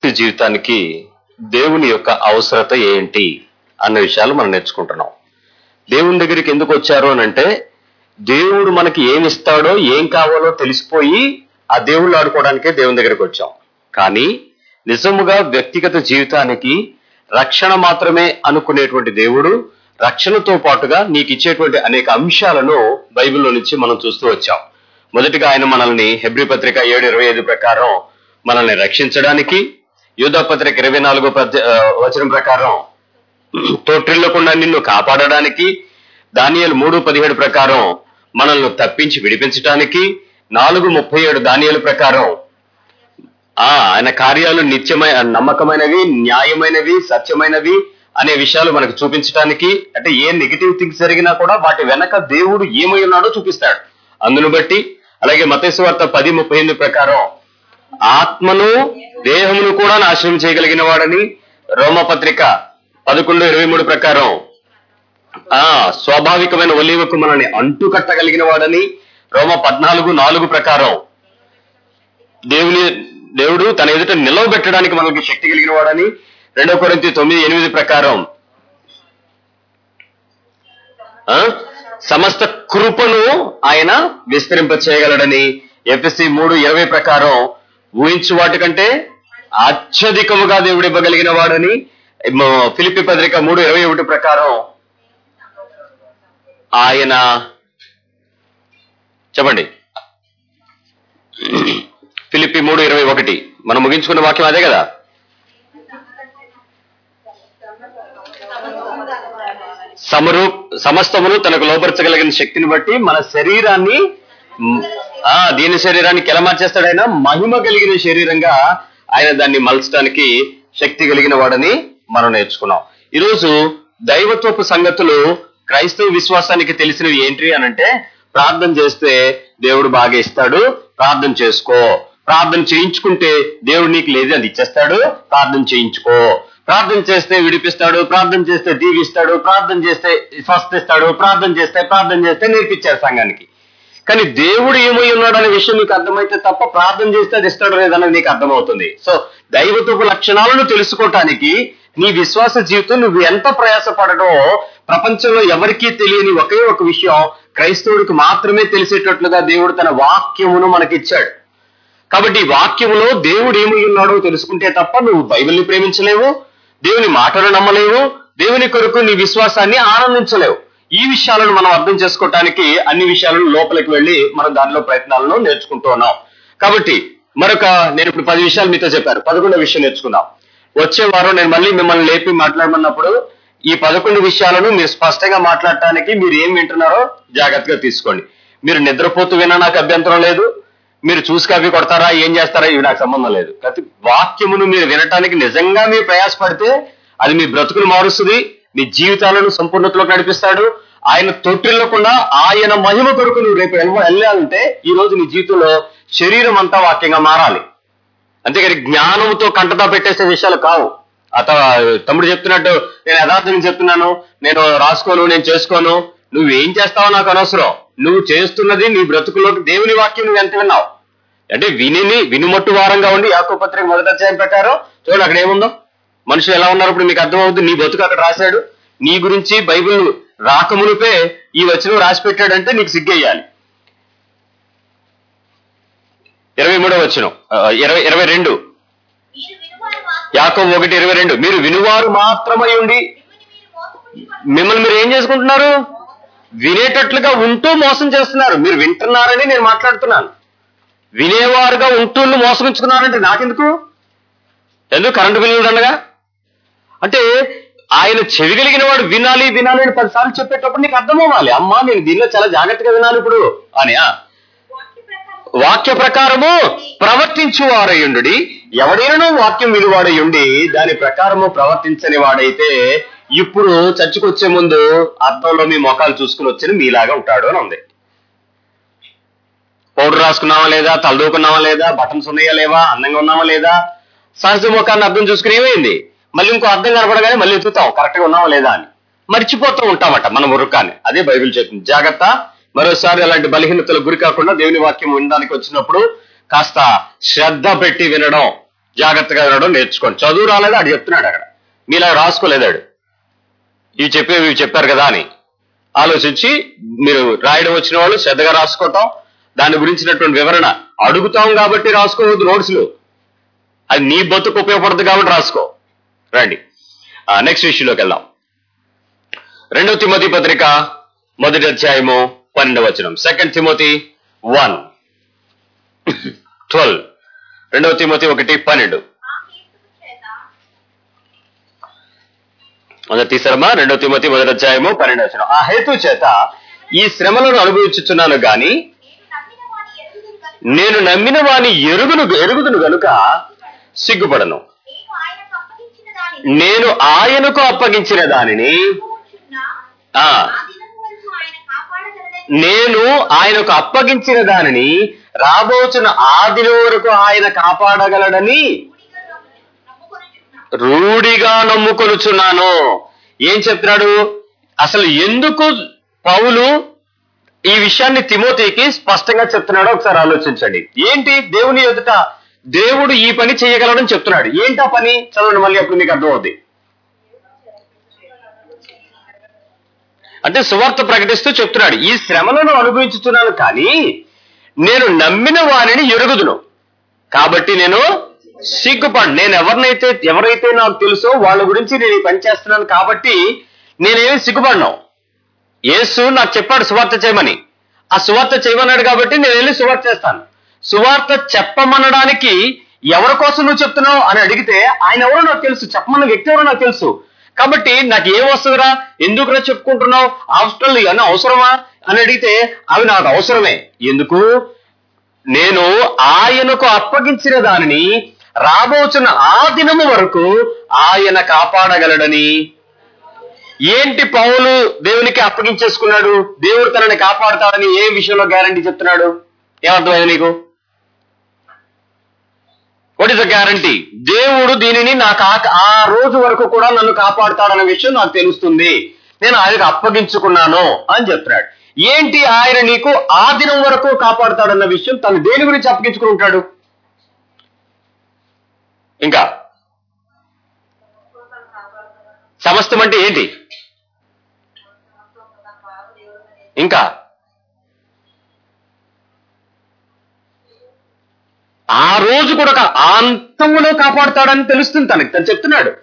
వ్యక్తి జీవితానికి దేవుని యొక్క అవసరత ఏంటి అన్న విషయాలు మనం నేర్చుకుంటున్నాం దేవుని దగ్గరికి ఎందుకు వచ్చారు అని అంటే దేవుడు మనకి ఏమి ఇస్తాడో ఏం కావాలో తెలిసిపోయి ఆ దేవుళ్ళు ఆడుకోవడానికే దేవుని దగ్గరికి వచ్చాం కానీ నిజముగా వ్యక్తిగత జీవితానికి రక్షణ మాత్రమే అనుకునేటువంటి దేవుడు రక్షణతో పాటుగా నీకు ఇచ్చేటువంటి అనేక అంశాలను బైబిల్లో నుంచి మనం చూస్తూ వచ్చాం మొదటిగా ఆయన మనల్ని హెబ్రి పత్రిక ఏడు ఇరవై ఐదు ప్రకారం మనల్ని రక్షించడానికి యూదా పత్రిక ఇరవై నాలుగో పద్య- ఆ, వచనం ప్రకారం తోట్రిల్లకుండా నిన్ను కాపాడడానికి దానియలు మూడు పదిహేడు ప్రకారం మనల్ని తప్పించి విడిపించడానికి నాలుగు ముప్పై ఏడు దానియలు ప్రకారం ఆ ఆయన కార్యాలు నిత్యమైన నమ్మకమైనవి న్యాయమైనవి సత్యమైనవి అనే విషయాలు మనకు చూపించడానికి అంటే ఏ నెగిటివ్ థింగ్స్ జరిగినా కూడా వాటి వెనక దేవుడు ఏమై ఉన్నాడో చూపిస్తాడు అందును బట్టి అలాగే మతేశ్వార్త పది ముప్పై ఎనిమిది ప్రకారం ఆత్మను దేహమును కూడా నాశనం చేయగలిగిన వాడని రోమపత్రిక పదకొండు ఇరవై మూడు ప్రకారం ఆ స్వాభావికమైన ఒలివకు మనల్ని అంటు కట్టగలిగిన వాడని రోమ పద్నాలుగు నాలుగు ప్రకారం దేవుని దేవుడు తన ఎదుట నిలవబెట్టడానికి మనకి శక్తి కలిగిన వాడని రెండో కొరింథీ తొమ్మిది ఎనిమిది ప్రకారం ఆ సమస్త కృపను ఆయన విస్తరింప చేయగలడని ఎఫ్ఎస్సి మూడు ఇరవై ప్రకారం ఊహించు వాటికంటే అత్యధికముగా దేవుడు ఇవ్వగలిగిన వాడని మ- ఫిలిప్పి పత్రిక మూడు ఇరవై ఒకటి ప్రకారం ఆయన చెప్పండి ఫిలిప్పి మూడు ఇరవై ఒకటి మనం ముగించుకున్న వాక్యం అదే కదా సమరు సమస్తమును తనకు లోపరచగలిగిన శక్తిని బట్టి మన శరీరాన్ని మ్, ఆ దీని శరీరాన్ని ఎలా మార్చేస్తాడు ఆయన మహిమ కలిగిన శరీరంగా ఆయన దాన్ని మలచడానికి శక్తి కలిగిన వాడని మనం నేర్చుకున్నాం ఈరోజు దైవత్వపు సంగతులు క్రైస్తవ విశ్వాసానికి తెలిసినవి ఏంటి అని అంటే ప్రార్థన చేస్తే దేవుడు బాగా ఇస్తాడు ప్రార్థన చేసుకో ప్రార్థన చేయించుకుంటే దేవుడు నీకు లేదు అది ఇచ్చేస్తాడు ప్రార్థన చేయించుకో ప్రార్థన చేస్తే విడిపిస్తాడు ప్రార్థన చేస్తే దీవిస్తాడు ప్రార్థన చేస్తే స్వస్థిస్తాడు ప్రార్థన చేస్తే ప్రార్థన చేస్తే నేర్పించారు సంఘానికి కానీ దేవుడు ఏమై ఉన్నాడు అనే విషయం నీకు అర్థమైతే తప్ప ప్రార్థన చేస్తే అది ఇస్తాడు లేదన్నది నీకు అర్థమవుతుంది సో దైవత్వపు లక్షణాలను తెలుసుకోవటానికి నీ విశ్వాస జీవితం నువ్వు ఎంత ప్రయాసపడటో ప్రపంచంలో ఎవరికీ తెలియని ఒకే ఒక విషయం క్రైస్తవుడికి మాత్రమే తెలిసేటట్లుగా దేవుడు తన వాక్యమును మనకిచ్చాడు కాబట్టి ఈ వాక్యములో దేవుడు ఏమై ఉన్నాడో తెలుసుకుంటే తప్ప నువ్వు బైబిల్ని ప్రేమించలేవు దేవుని మాటలు నమ్మలేవు దేవుని కొరకు నీ విశ్వాసాన్ని ఆనందించలేవు ఈ విషయాలను మనం అర్థం చేసుకోవటానికి అన్ని విషయాలను లోపలికి వెళ్ళి మనం దానిలో ప్రయత్నాలను నేర్చుకుంటూ ఉన్నాం కాబట్టి మరొక నేను ఇప్పుడు పది విషయాలు మీతో చెప్పాను పదకొండో విషయం నేర్చుకుందాం వచ్చే వారం నేను మళ్ళీ మిమ్మల్ని లేపి మాట్లాడమన్నప్పుడు ఈ పదకొండు విషయాలను మీరు స్పష్టంగా మాట్లాడటానికి మీరు ఏం వింటున్నారో జాగ్రత్తగా తీసుకోండి మీరు నిద్రపోతూ వినా నాకు అభ్యంతరం లేదు మీరు చూసి కాపీ కొడతారా ఏం చేస్తారా ఇవి నాకు సంబంధం లేదు ప్రతి వాక్యమును మీరు వినటానికి నిజంగా మీరు ప్రయాసపడితే అది మీ బ్రతుకును మారుస్తుంది మీ జీవితాలను సంపూర్ణతలోకి నడిపిస్తాడు ఆయన తొట్టిల్లకుండా ఆయన మహిమ కొరకు నువ్వు రేపు వెళ్ళ- వెళ్ళాలంటే ఈ రోజు నీ జీవితంలో శరీరం అంతా వాక్యంగా మారాలి అంతేగాని జ్ఞానంతో కంటతా పెట్టేసే విషయాలు కావు అత తమ్ముడు చెప్తున్నట్టు నేను యథార్థంగా చెప్తున్నాను నేను రాసుకోను నేను చేసుకోను నువ్వు ఏం చేస్తావో నాకు అనవసరం నువ్వు చేస్తున్నది నీ బ్రతుకులోకి దేవుని వాక్యం నువ్వు ఎంత విన్నావు అంటే వినిని వినుమట్టు వారంగా ఉండి యాకో పత్రిక మొదటి అధ్యాయం ప్రకారం చూడండి అక్కడ ఏముందో మనుషులు ఎలా ఉన్నారు ఇప్పుడు మీకు అర్థమవుతుంది నీ బతుకు అక్కడ రాశాడు నీ గురించి బైబిల్ రాకమునిపే ఈ వచనం రాసి పెట్టాడంటే నీకు సిగ్గేయాలి ఇరవై మూడో వచనం ఆ, ఇరవై ఇరవై రెండు మీరు వినువారు మాత్రం యాకం ఒకటి ఇరవై రెండు మీరు వినువారు మాత్రమై ఉండి మిమ్మల్ని మీరు మోసపుచ్చుకొని మిమ్మల్ని మీరు ఏం చేసుకుంటున్నారు వినేటట్లుగా ఉంటూ మోసం చేస్తున్నారు మీరు వింటున్నారని నేను మాట్లాడుతున్నాను వినేవారుగా ఉంటూ మోసగించుకున్నారంటే నాకెందుకు ఎందుకు కరెంటు బిల్లులు ఉండగా అంటే ఆయన చెవి కలిగిన వాడు వినాలి వినాలి అని పదిసార్లు చెప్పేటప్పుడు నీకు అర్థం అవ్వాలి అమ్మా నేను దీనిలో చాలా జాగ్రత్తగా వినాలి ఇప్పుడు అని ఆ. వాక్య ప్రకారం వాక్య ప్రకారము ప్రవర్తించు వారయుండు ఎవడైనా వాక్యం విలువాడయుండి దాని ప్రకారము ప్రవర్తించని వాడైతే ఇప్పుడు చర్చకొచ్చే ముందు అర్థంలో మీ మొఖాలు చూసుకుని వచ్చిన మీలాగా ఉంటాడు అని ఉంది పౌడర్ రాసుకున్నావా లేదా తలదూకున్నావా లేదా బటన్స్ ఉన్నాయా లేవా అందంగా ఉన్నావా లేదా సహజ ముఖాన్ని అర్థం చూసుకుని ఏమైంది మళ్ళీ ఇంకో అర్థం కనపడగానే మళ్ళీ ఎత్తుతాం కరెక్ట్ గా ఉన్నావా లేదా అని మర్చిపోతూ ఉంటామట మన మురుకాన్ని అదే బైబిల్ చెప్తుంది జాగ్రత్త మరోసారి అలాంటి బలహీనతలకు గురి కాకుండా దేవుని వాక్యం వినడానికి వచ్చినప్పుడు కాస్త శ్రద్ధ పెట్టి వినడం జాగ్రత్తగా వినడం నేర్చుకోండి చదువు రాలేదు ఆడు చెప్తున్నాడు అక్కడ మీలా రాసుకోలేదాడు ఇవి చెప్పేవి ఇవి చెప్పారు కదా అని ఆలోచించి మీరు రాయడం వచ్చిన వాళ్ళు శ్రద్ధగా రాసుకోవటం దాని గురించినటువంటి వివరణ అడుగుతాం కాబట్టి రాసుకోవద్దు నోట్స్లు అది నీ బతుకు ఉపయోగపడుతుంది కాబట్టి రాసుకో రండి నెక్స్ట్ ఇష్యూలోకి వెళ్దాం రెండవ తిమోతి పత్రిక మొదటి అధ్యాయము పన్నెండవ వచనం సెకండ్ తిమోతి వన్ ట్వెల్వ్ రెండవ తిమోతి ఒకటి పన్నెండు ఆ కీర్తన చేత మొదటి తీసారమ్మా రెండవ తిమోతి మొదటి అధ్యాయము పన్నెండు వచనం ఆ హేతు చేత ఈ శ్రమలను అనుభవించుచున్నాను గాని నేను నమ్మిన వాని ఎరుగుదును నేను నమ్మిన వాని గనుక ఎరుగుదును గనుక సిగ్గుపడను నేను ఆయనకు అప్పగించిన దానిని నేను ఆయనకు అప్పగించిన దానిని కూర్చున్న ఆ ఆ దినం వరకు ఆయన కాపాడగలడని నేను ఆయనకు అప్పగించిన దానిని రాబోచున్న ఆ దినం వరకు ఆయన కాపాడగలడని రూఢిగా నమ్ము- నమ్ముకొనుచున్నా రూఢిగా నమ్ముకొనుచున్నాను ఏం చెప్తున్నాడు అసలు ఎందుకు పౌలు ఈ విషయాన్ని తిమోతికి స్పష్టంగా చెప్తున్నాడో ఒకసారి ఆలోచించండి ఏంటి దేవుని ఎదుట దేవుడు ఈ పని చేయగలడని చెప్తున్నాడు ఏంటా పని చదవండి మళ్ళీ అప్పుడు మీకు అర్థమవుద్ది అంటే సువార్త ప్రకటిస్తూ చెప్తున్నాడు ఈ శ్రమలను అనుభవించుతున్నాను కానీ నేను నమ్మిన వారిని ఎరుగుదును కాబట్టి నేను సిగ్గుపడు నేను ఎవరినైతే ఎవరైతే నాకు తెలుసో వాళ్ళ గురించి నేను ఈ పని చేస్తున్నాను కాబట్టి నేనేమి సిగ్గుపడను యేసు నాకు చెప్పాడు సువార్త చేయమని ఆ సువార్త చేయమన్నాడు కాబట్టి నేను వెళ్ళి సువార్త చేస్తాను సువార్త చెప్పమనడానికి ఎవరి కోసం నువ్వు చెప్తున్నావు అని అడిగితే ఆయన ఎవరో నాకు తెలుసు చెప్పమన్న వ్యక్తి ఎవరో నాకు తెలుసు కాబట్టి నాకు ఏం వస్తుందిరా ఎందుకురా చెప్పుకుంటున్నావు హాస్టల్ ఇవన్నీ అవసరమా అని అడిగితే అవి నాకు అవసరమే ఎందుకు నేను ఆయనకు అప్పగించిన దానిని రాబోచున్న ఆ దినము వరకు ఆయన కాపాడగలడని ఏంటి పౌలు దేవునికి అప్పగించేసుకున్నాడు దేవుడు తనని కాపాడుతాడని ఏ విషయంలో గ్యారంటీ చెప్తున్నాడు ఏమర్థమైంది నీకు వాట్ ఇస్ ద గ్యారంటీ దేవుడు దీనిని నాకు ఆ- ఆ రోజు వరకు కూడా నన్ను కాపాడుతాడన్న విషయం నాకు తెలుస్తుంది నేను ఆయనకు అప్పగించుకున్నాను అని చెప్తున్నాడు ఏంటి ఆయన నీకు ఆ దినం వరకు కాపాడుతాడన్న విషయం తను దేని గురించి అప్పగించుకుని ఉంటాడు ఇంకా సమస్తం అంటే ఏంటి ఇంకా ఆ రోజు కూడా కా- ఆ అంతంలో కాపాడుతాడని తెలుస్తుంది తనకి తను చెప్తున్నాడు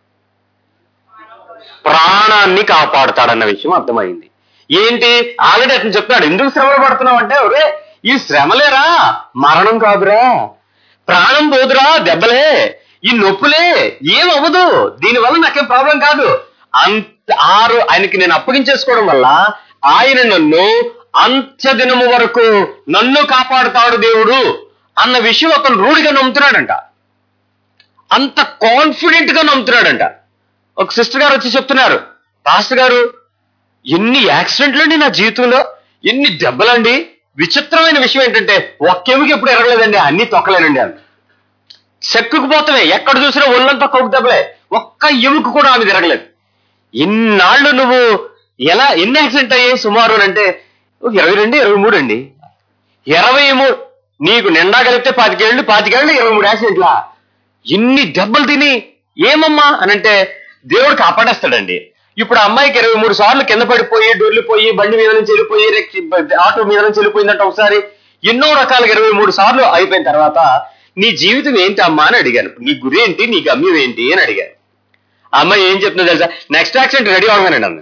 ప్రాణాన్ని కాపాడుతాడన్న విషయం అర్థమైంది ఏంటి ఆల్రెడీ అతను చెప్తున్నాడు ఎందుకు శ్రమలు పడుతున్నావు అంటే ఒరే ఈ శ్రమలేరా మరణం కాదురా ప్రాణం పోదురా దెబ్బలే ఈ నొప్పులే ఏమవ్వదు దీనివల్ల నాకేం ప్రాబ్లం కాదు అంత ఆరు ఆయనకి నేను అప్పగించేసుకోవడం వల్ల ఆయన నన్ను అంత్యదినము వరకు నన్ను కాపాడుతాడు దేవుడు అన్న విషయం అతను రూఢిగా నమ్ముతున్నాడంట అంత కాన్ఫిడెంట్ గా నమ్ముతున్నాడంట ఒక సిస్టర్ గారు వచ్చి చెప్తున్నారు పాస్టర్ గారు ఎన్ని యాక్సిడెంట్లు అండి నా జీవితంలో ఎన్ని దెబ్బలండి విచిత్రమైన విషయం ఏంటంటే ఒక్కెముకి ఎప్పుడు ఎరగలేదండి అన్ని తొక్కలేనండి అని చెక్కుకుపోతామే ఎక్కడ చూసినా ఒళ్ళంతా కొవ్వు దెబ్బలే ఒక్క ఎముక కూడా ఆమె తిరగలేదు ఇన్నాళ్ళు నువ్వు ఎలా ఎన్ని యాక్సిడెంట్ అయ్యాయి సుమారు అని అంటే ఒక ఇరవై రెండు ఇరవై మూడు అండి ఇరవై మూడు నీకు నిండా కలిపితే పాతికేళ్ళు పాతికేళ్ళు ఇరవై మూడు యాక్సిడెంట్లా ఇన్ని దెబ్బలు తిని ఏమమ్మా అని అంటే దేవుడు కాపాడేస్తాడండి ఇప్పుడు ఆ అమ్మాయికి ఇరవై మూడు సార్లు కింద పడిపోయి డొర్లిపోయి బండి మీద నుంచి వెళ్ళిపోయి రెక్కి- ఆటో మీద నుంచి వెళ్ళిపోయిందంట ఒకసారి ఎన్నో రకాలుగా ఇరవై మూడు సార్లు అయిపోయిన తర్వాత నీ జీవితం ఏంటి అమ్మా అని అడిగాను నీ గురి ఏంటి నీ గమ్యం ఏంటి అని అడిగాను ఆ అమ్మాయి ఏం చెప్తుందో తెలుసా నెక్స్ట్ యాక్సిడెంట్ రెడీ అవగానండి అన్న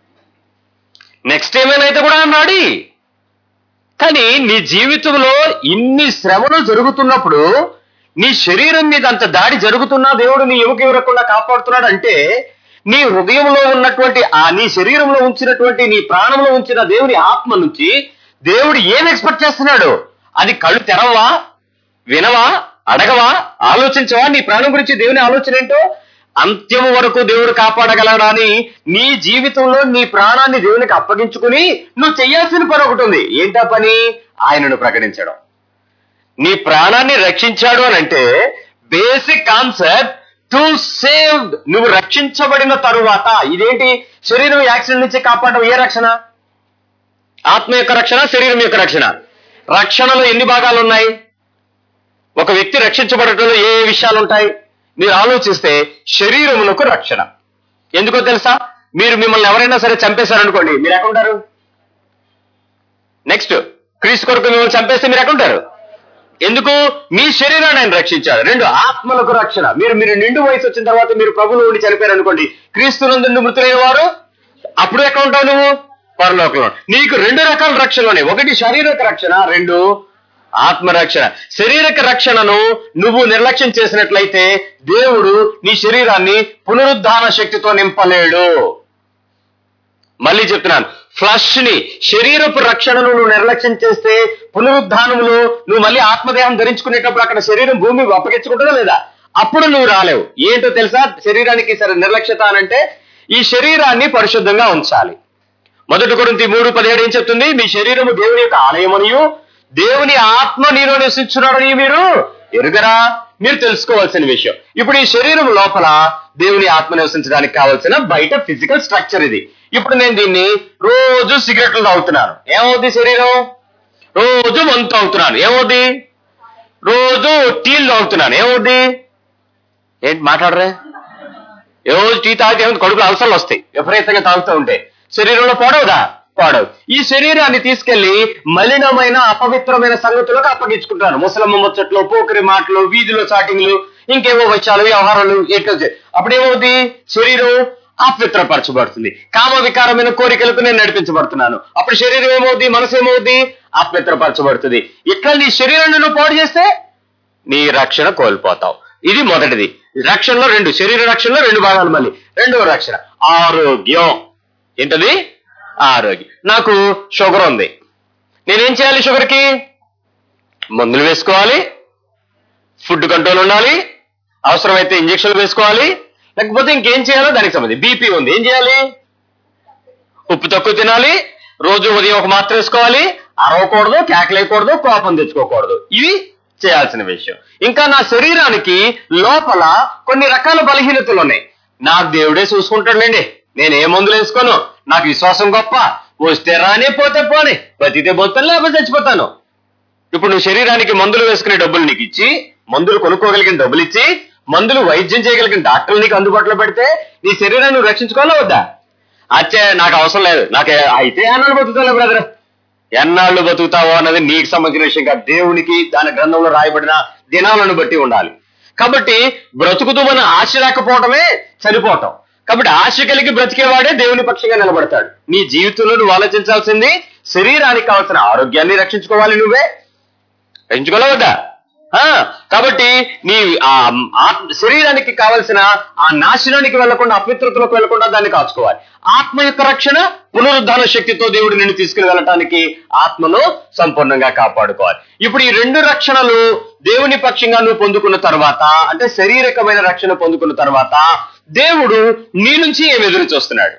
నెక్స్ట్ ఏమైనా అయితే కూడా అన్నాడు కానీ నీ జీవితంలో ఇన్ని శ్రమలు జరుగుతున్నప్పుడు నీ శరీరం మీద అంత దాడి జరుగుతున్నా దేవుడు నీ ఎముక ఇవ్వకుండా కాపాడుతున్నాడు అంటే నీ హృదయంలో ఉన్నటువంటి ఆ నీ శరీరంలో ఉంచినటువంటి నీ ప్రాణంలో ఉంచిన దేవుని ఆత్మ నుంచి దేవుడు ఏం ఎక్స్పెక్ట్ చేస్తున్నాడు అది కళ్ళు తెరవా వినవా అడగవా ఆలోచించవా నీ ప్రాణం గురించి దేవుని ఆలోచన ఏంటో అంత్యం వరకు దేవుడు కాపాడగలడా అని నీ జీవితంలో నీ ప్రాణాన్ని దేవునికి అప్పగించుకుని నువ్వు చేయాల్సిన పని ఒకటి ఉంది ఏంటా పని ఆయనను ప్రకటించడం నీ ప్రాణాన్ని రక్షించాడు అని అంటే బేసిక్ కాన్సెప్ట్ టు సేవ్ నువ్వు రక్షించబడిన తరువాత ఇదేంటి శరీరం యాక్సిడెంట్ నుంచి కాపాడడం ఏ రక్షణ ఆత్మ యొక్క రక్షణ శరీరం యొక్క రక్షణ రక్షణలో ఎన్ని భాగాలు ఉన్నాయి ఒక వ్యక్తి రక్షించబడటంలో ఏ ఏ విషయాలు ఉంటాయి మీరు ఆలోచిస్తే శరీరమునకు రక్షణ ఎందుకో తెలుసా మీరు మిమ్మల్ని ఎవరైనా సరే చంపేశారనుకోండి మీరు ఎక్కడ ఉంటారు నెక్స్ట్ క్రీస్తు కొరకు మిమ్మల్ని చంపేస్తే మీరు ఎక్కడ ఉంటారు ఎందుకు మీ శరీరాన్ని ఆయన రక్షించాడు రెండు ఆత్మలకు రక్షణ మీరు మీరు నిండు వయసు వచ్చిన తర్వాత మీరు ప్రభువులో ఉండి చనిపోయారు అనుకోండి క్రీస్తునందు మృతులైన వారు అప్పుడు ఎక్కడ ఉంటావు నువ్వు పరలోకంలో నీకు రెండు రకాల రక్షణలు ఉన్నాయి ఒకటి శారీరక రక్షణ రెండు ఆత్మరక్షణ శారీరక రక్షణను నువ్వు నిర్లక్ష్యం చేసినట్లయితే దేవుడు నీ శరీరాన్ని పునరుద్ధాన శక్తితో నింపలేడు మళ్ళీ చెప్తున్నాను ఫ్లష్ ని శరీరపు రక్షణను నువ్వు నిర్లక్ష్యం చేస్తే పునరుద్ధానములో నువ్వు మళ్ళీ ఆత్మదేహం ధరించుకునేటప్పుడు అక్కడ శరీరం భూమి అప్పగించుకుంటుందా లేదా అప్పుడు నువ్వు రాలేవు ఏంటో తెలుసా శరీరానికి సరే నిర్లక్ష్యత అనంటే ఈ శరీరాన్ని పరిశుద్ధంగా ఉంచాలి మొదటి కొరింథీ మూడు పదిహేడు ఏం చెప్తుంది మీ శరీరము దేవుని యొక్క ఆలయమనియు దేవుని ఆత్మ నీలో నివసించున్నాడని మీరు ఎరుగరా మీరు తెలుసుకోవాల్సిన విషయం ఇప్పుడు ఈ శరీరం లోపల దేవుని ఆత్మ నివసించడానికి కావాల్సిన బయట ఫిజికల్ స్ట్రక్చర్ ఇది ఇప్పుడు నేను దీన్ని రోజు సిగరెట్లు తాగుతున్నాను ఏమవుద్ది శరీరం రోజు మంతు తాగుతున్నాను ఏమవుద్ది రోజు టీలు తాగుతున్నాను ఏమవుద్ది ఏంటి మాట్లాడరే రోజు టీ తాగితే ఏమవుతుంది? కడుపులో అలసలు వస్తాయి విపరీతంగా తాగుతూ ఉంటే శరీరంలో పాడవుదా పాడవు ఈ శరీరాన్ని తీసుకెళ్లి మలినమైన అపవిత్రమైన సంగతులకు అప్పగించుకుంటాను ముసలమ్మ ముచ్చట్లు పోకరి మాటలు వీధిలో చాటింగ్లు ఇంకేవో వచ్చాలు వ్యవహారాలు ఎట్లా చే- అప్పుడేమవుతుంది శరీరం అపవిత్రపరచబడుతుంది కామ వికారమైన కోరికలకు నేను నడిపించబడుతున్నాను అప్పుడు శరీరం ఏమవుద్ది మనసు ఏమవుద్ది అపవిత్రపరచబడుతుంది ఇట్లా నీ శరీరాన్ని నువ్వు పాడు చేస్తే నీ రక్షణ కోల్పోతావు ఇది మొదటిది రక్షణలో రెండు శరీర రక్షణలో రెండు భాగాలు మళ్ళీ రెండవ రక్షణ ఆరోగ్యం ఏంటది ఆరోగ్యం నాకు షుగర్ ఉంది నేనేం చేయాలి షుగర్కి మందులు వేసుకోవాలి ఫుడ్ కంట్రోల్ ఉండాలి అవసరమైతే ఇంజక్షన్లు వేసుకోవాలి లేకపోతే ఇంకేం చేయాలో దానికి సంబంధించి బీపీ ఉంది ఏం చేయాలి ఉప్పు తక్కువ తినాలి రోజు ఉదయం ఒక మాత్ర వేసుకోవాలి అరవకూడదు కేకలేయకూడదు కోపం తెచ్చుకోకూడదు ఇవి చేయాల్సిన విషయం ఇంకా నా శరీరానికి లోపల కొన్ని రకాల బలహీనతలు ఉన్నాయి నాకు దేవుడే చూసుకుంటాడులేండి నేను ఏ మందులు వేసుకోను నాకు విశ్వాసం గొప్ప వస్తే రానే పోతే పోనే బతికితే పోతాను లేకపోతే చచ్చిపోతాను ఇప్పుడు నువ్వు శరీరానికి మందులు వేసుకునే డబ్బులు నీకు ఇచ్చి మందులు కొనుక్కోగలిగిన డబ్బులు ఇచ్చి మందులు వైద్యం చేయగలిగిన డాక్టర్లు నీకు అందుబాటులో పెడితే నీ శరీరాన్ని నువ్వు రక్షించుకోవాలా వద్దా అచ్చే నాకు అవసరం లేదు నాకు అయితే ఎన్నాళ్ళు బతుకుతావు బ్రదర్ ఎన్నాళ్ళు బతుకుతావో అన్నది నీకు సంబంధించిన విషయం కాదు దేవునికి దాని గ్రంథంలో రాయబడిన దినాలను బట్టి ఉండాలి కాబట్టి బ్రతుకుతూ మన ఆశ లేకపోవటమే చనిపోవటం కాబట్టి ఆశ కలిగి బ్రతికేవాడే దేవుని పక్షంగా నిలబడతాడు నీ జీవితంలో నువ్వు ఆలోచించాల్సింది శరీరానికి కావాల్సిన ఆరోగ్యాన్ని రక్షించుకోవాలి నువ్వే రక్షించుకోలేవద్దా ఆ, కాబట్టి నీ ఆ ఆత్మ- శరీరానికి కావలసిన ఆ నాశనానికి వెళ్లకుండా అపవిత్రతలకు వెళ్లకుండా దాన్ని కాచుకోవాలి ఆత్మ యొక్క రక్షణ పునరుద్ధాన శక్తితో దేవుడు నిన్ను తీసుకుని వెళ్ళటానికి ఆత్మను సంపూర్ణంగా కాపాడుకోవాలి ఇప్పుడు ఈ రెండు రక్షణలు దేవుని పక్షంగా నువ్వు పొందుకున్న తర్వాత అంటే శారీరకమైన రక్షణ పొందుకున్న తర్వాత దేవుడు నీ నుంచి ఏమి ఎదురు చూస్తున్నాడు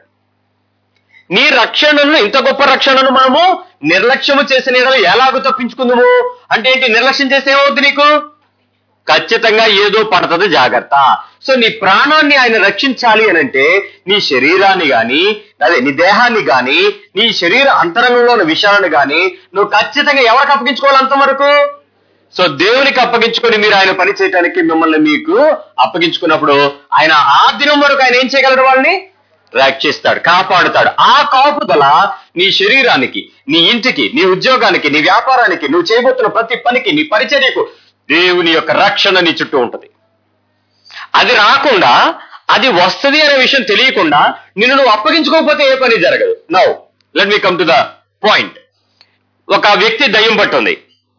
నీ రక్షణను ఇంత గొప్ప రక్షణను మనము నిర్లక్ష్యము చేసిన యెడల ఎలాగో తప్పించుకుందాము అంటే ఏంటి నిర్లక్ష్యం చేస్తే ఏమవుద్ది నీకు ఖచ్చితంగా ఏదో పడుతుంది జాగ్రత్త సో నీ ప్రాణాన్ని ఆయన రక్షించాలి అని అంటే నీ శరీరాన్ని గాని అదే నీ దేహాన్ని గాని నీ శరీర అంతరంగంలో ఉన్న విషయాలను గాని నువ్వు ఖచ్చితంగా ఎవరికి అప్పగించుకోవాలి అంతవరకు సో దేవునికి అప్పగించుకొని మీరు ఆయన పని చేయడానికి మిమ్మల్ని మీకు అప్పగించుకున్నప్పుడు ఆయన ఆ దినం వరకు ఆయన ఏం చేయగలడు వాళ్ళని రక్షిస్తాడు కాపాడుతాడు ఆ కాపుదల నీ శరీరానికి నీ ఇంటికి నీ ఉద్యోగానికి నీ వ్యాపారానికి నువ్వు చేయబోతున్న ప్రతి పనికి నీ పరిచర్యకు దేవుని యొక్క రక్షణ నీ చుట్టూ ఉంటది అది రాకుండా అది వస్తది అనే విషయం తెలియకుండా నిన్ను నువ్వు అప్పగించుకోకపోతే ఏ పని జరగదు now let me come to the point ఒక వ్యక్తి దయ్యం పట్టుంది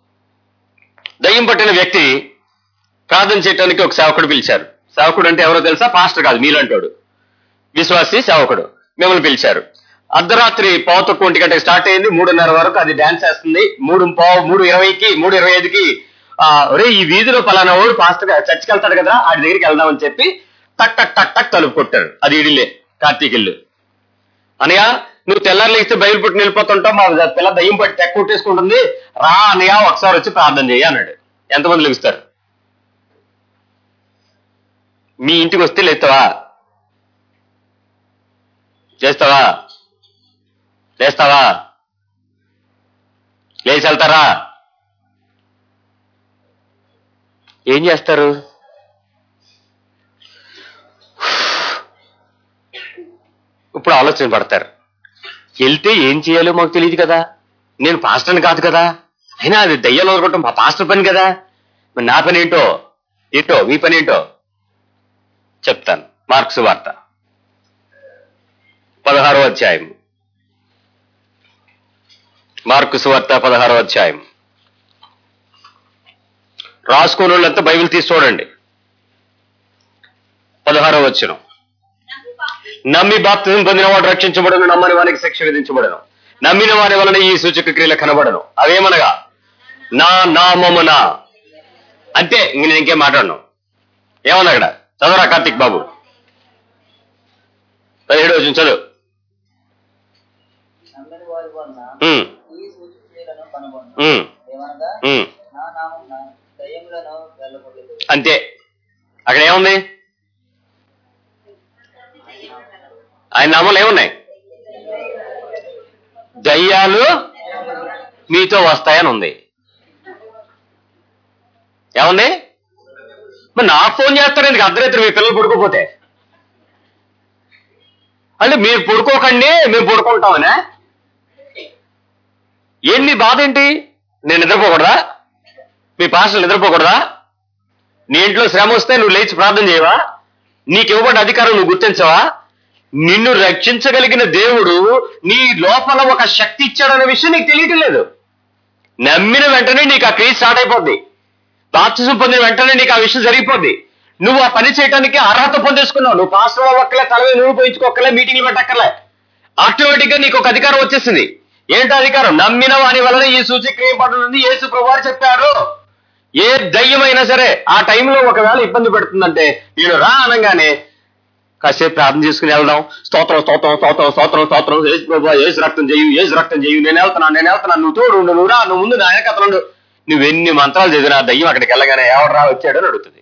దయ్యం పట్టిన వ్యక్తి ప్రార్థన చేయడానికి ఒక సేవకుడు పిలిచారు సేవకుడు అంటే ఎవరో తెలుసా పాస్టర్ కాదు మీలంటోడు విశ్వాసి సేవకుడు మిమ్మల్ని పిలిచారు అర్ధరాత్రి పావు తక్కువ ఒంటి గంటకి స్టార్ట్ అయింది మూడున్నర వరకు అది డాన్స్ వేస్తుంది మూడు పావు మూడు ఇరవైకి మూడు ఇరవై ఐదుకి ఆ, ఒరే ఈ వీధిలో పలానా వాడు పాస్టర్ గా చర్చికి వెళ్తాడు కదా ఆడి దగ్గరికి వెళ్దామని చెప్పి టక్ టక్ టక్ టక్ తలుపు కొట్టారు అది ఇడిలే కార్తీక్ ఇల్లు అనయ్య నువ్వు తెల్లారులు ఇస్తే బయలు పుట్టి నిలిపోతుంటావు మా పిల్ల దయ్యం పట్టి తెక్క కొట్టేసుకుంటుంది రా అనయ్య ఒకసారి వచ్చి ప్రార్థన చేయి అన్నాడు ఎంతమంది లెగుస్తారు మీ ఇంటికి వస్తే లేస్తావా చేస్తావా లేస్తావా లేచి వెళ్తారా ఏం చేస్తారు ఇప్పుడు ఆలోచన పడతారు వెళ్తే ఏం చేయాలో మాకు తెలియదు కదా నేను పాస్టర్ని కాదు కదా అయినా అది దయ్యాలు వదలగొట్టడం మా పాస్టర్ పని కదా మరి నా పని ఏంటో ఏంటో మీ పని ఏంటో చెప్తాను మార్క్స్ వార్త పదహారో అధ్యాయం మార్కు సువార్త పదహారో అధ్యాయం రాసుకుని వాళ్ళంతా బైబిల్ తీసి చూడండి పదహారో వచ్చిన నమ్మి బాప్తి నమ్మి బాప్తిజం పొందిన వాడు రక్షించబడను నమ్మని వానికి శిక్ష విధించబడను నమ్మిన వారి వలన ఈ సూచక క్రియలు కనబడను అవేమనగా నా నామమున అంతే ఇంక నేను ఇంకేం మాట్లాడను ఏమన్నా అక్కడ చదవరా కార్తిక్ బాబు పదిహేడు వచ్చిన చదువు నమ్మని వారి వలన ఉమ్, ఈ సూచక్రియలను కనుగొను ఉమ్, ఏమనగా ఉమ్. నా నామమున దయ్యములను వెళ్ళగొట్టదు అంతే అక్కడ ఏముంది ఆయన నామాలు ఏమున్నాయి దయ్యాలు మీతో వస్తాయని ఉంది ఏముంది మరి నాకు ఫోన్ చేస్తారు ఎందుకు అర్ధరాత్రి మీ పిల్లలు పడుకోపోతే అంటే మీరు పడుకోకండి మేము పడుకుంటామనే ఏంటి నీ బాధ ఏంటి నేను నిద్రపోకూడదా మీ పాస్టర్లు నిద్రపోకూడదా నీ ఇంట్లో శ్రమ వస్తే నువ్వు లేచి ప్రార్థన చేయవా నీకు ఇవ్వబడ్డ అధికారం నువ్వు గుర్తించవా నిన్ను రక్షించగలిగిన దేవుడు నీ లోపల ఒక శక్తి ఇచ్చాడన్న విషయం నీకు తెలియటం లేదు నమ్మిన వెంటనే నీకు ఆ క్రియ స్టార్ట్ అయిపోద్ది బాప్తిజం పొందిన వెంటనే నీకు ఆ విషయం జరిగిపోద్ది నువ్వు ఆ పని చేయడానికి అర్హత పొందేసుకున్నావు నువ్వు పాస్టర్ అవ్వక్కలే తలవే నువ్వు పోయించుకోక్కలే మీటింగ్లు పెట్టక్కర్లే ఆటోమేటిక్ గా నీకు ఒక అధికారం వచ్చేసింది ఏంటో అధికారం నమ్మిన వాని వలన ఈ సూచక్రియ పడుతుంది యేసు ప్రభువారు చెప్పారు ఏ దయ్యమైనా సరే ఆ టైంలో ఒకవేళ ఇబ్బంది పెడుతుందంటే నేను రా అనగానే కాసేపు ప్రార్థన చేసుకుని వెళ్దాం స్తోత్రం స్తోత్రం స్తోత్రం స్తోత్రం స్తోత్రం ఏసు ప్రభు ఏసు రక్తం చేయు ఏసు రక్తం చేయు నేను వెళ్తున్నాను నేను వెళ్తున్నాను నువ్వు తోడు ఉండు, నువ్వు రా నువ్వు ముందు నా వెనకతలుండు నువ్వు ఎన్ని మంత్రాలు చదివినా ఆ దయ్యం అక్కడికి వెళ్ళగానే ఎవడరా వచ్చాడు అని అడుగుతుంది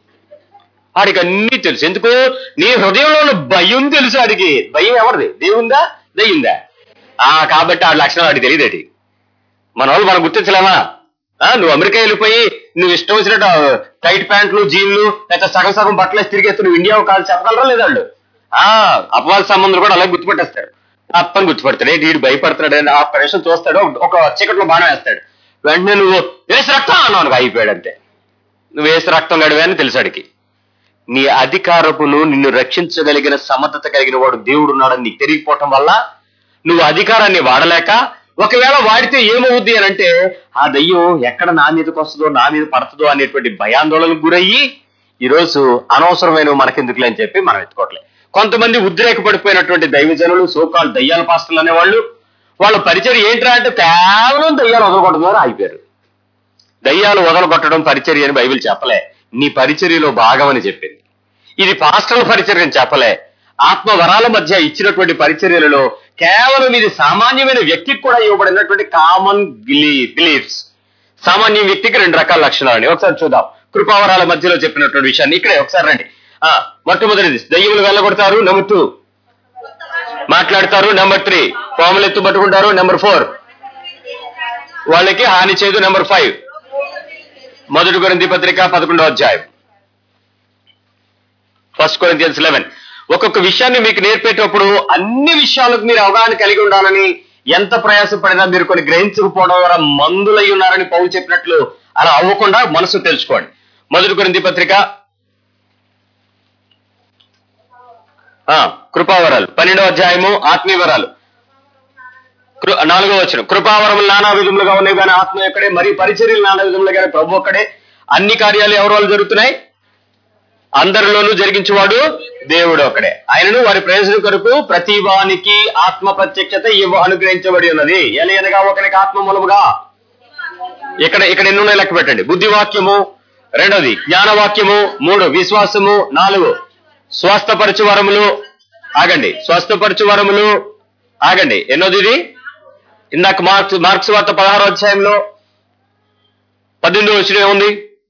ఆడికి అన్ని తెలుసు ఎందుకు నీ హృదయంలో ఉన్న భయం తెలుసు ఆడికి భయం ఎవరిది దేవుందా దయ్యిందా ఆ కాబట్టి ఆ లక్షణం ఆడికి తెలియదేటి మన వాళ్ళు మనం గుర్తించలేమా ఆ, నువ్వు అమెరికా వెళ్ళిపోయి నువ్వు ఇష్టం వచ్చినట్టు ఆ, టైట్ ప్యాంట్లు జీన్లు లేకపోతే సగం సగం బట్టలు వేసి తిరిగేస్తే నువ్వు ఇండియా కాదు చెప్పగలరా లేదా వాళ్ళు ఆ అపవాద సంబంధం కూడా అలాగే గుర్తుపెట్టేస్తాడు అప్పని గుర్తుపెడతాడు ఏంటి వీడు భయపడుతున్నాడు అని ఒక్క నిమిషం చూస్తాడు ఒక చీకట్లో బాణం వేస్తాడు వెంటనే నువ్వు వేసి రక్తం అన్నావు అయిపోయాడు అంతే నువ్వు వేసి రక్తం గడివే అని తెలుసాడికి నీ అధికారపును నిన్ను రక్షించగలిగిన సమర్థత కలిగిన వాడు దేవుడు ఉన్నాడని నీకు తెలియకపోవటం వల్ల నువ్వు అధికారాన్ని వాడలేక ఒకవేళ వాడితే ఏమవుద్ది అని అంటే ఆ దయ్యం ఎక్కడ నా మీదకి వస్తుందో నా మీద పడుతుందో అనేటువంటి భయాందోళనకు గురయ్యి ఈరోజు అనవసరమైన మనకెందుకులే అని చెప్పి మనం ఎత్తుకోవట్లేదు కొంతమంది ఉద్రేక పడిపోయినటువంటి దైవజనులు సోకాల్ దయ్యాల పాస్టర్లు అనేవాళ్ళు వాళ్ళ పరిచయం ఏంట్రా అంటే కేవలం దయ్యాలు వదలగొట్టడం ఆగిపోయారు దయ్యాలు వదలగొట్టడం పరిచర్య అని బైబిల్ చెప్పలే నీ పరిచర్యలో భాగమని చెప్పింది ఇది పాస్టర్ల పరిచర్య అని చెప్పలే ఆత్మ వరాల మధ్య ఇచ్చినటువంటి పరిచర్యలలో కేవలం ఇది సామాన్యమైన వ్యక్తికి కూడా ఇవ్వబడినటువంటి కామన్ బిలీఫ్స్ సామాన్య వ్యక్తికి రెండు రకాల లక్షణాలని ఒకసారి చూద్దాం కృపావరాల మధ్యలో చెప్పినటువంటి విషయాన్ని ఇక్కడే ఒకసారి రండి ఆ మొట్టమొదటిది దయ్యములు వెళ్ళగొడతారు నెంబర్ టూ మాట్లాడతారు నెంబర్ త్రీ పాములు ఎత్తు పట్టుకుంటారు నెంబర్ ఫోర్ వాళ్ళకి హాని చేయదు నెంబర్ ఫైవ్ మొదటి కొరింథీ పత్రిక పదకొండవ అధ్యాయం ఫస్ట్ కొరింథియన్స్ లెవెన్ ఒక్కొక్క విషయాన్ని మీకు నేర్పేటప్పుడు అన్ని విషయాలకు మీరు అవగాహన కలిగి ఉండాలని ఎంత ప్రయాసపడినా మీరు కొన్ని గ్రహించకపోవడం ద్వారా మందులై ఉన్నారని పౌలు చెప్పినట్లు అలా అవ్వకుండా మనసు తెలుసుకోండి మొదటి కొరింథీ పత్రిక ఆ, కృపావరాలు పన్నెండవ అధ్యాయము ఆత్మీయ వరాలు కృ- నాలుగో వచ్చిన కృపావరములు నానా విధములుగా ఉన్నాయి కానీ ఆత్మ ఎక్కడే మరి పరిచర్యలు నానా విధములు కానీ ప్రభు ఒక్కడే అన్ని కార్యాలు ఎవరి వల్ల జరుగుతున్నాయి అందరిలోనూ జరిగించేవాడు దేవుడు ఒక్కడే ఆయనను వారి ప్రయోజనం కొరకు ప్రతి వానికి ఆత్మ ప్రత్యక్షత ఇవ్వ అనుగ్రహించబడి ఉన్నది ఎలయనగా ఒకరికి ఆత్మ మూలముగా ఇక్కడ ఇక్కడ ఎన్ని ఉన్నాయి లెక్క పెట్టండి బుద్ధివాక్యము రెండోది జ్ఞానవాక్యము మూడు విశ్వాసము నాలుగు స్వస్థపరచు వరములు ఆగండి స్వస్థపరచు వరములు ఆగండి ఎన్నోది ఇది ఇందాక మార్క్స్ మార్క్స్ వార్త పదహారో అధ్యాయంలో పద్దెనిమిది వచ్చిన ఏముంది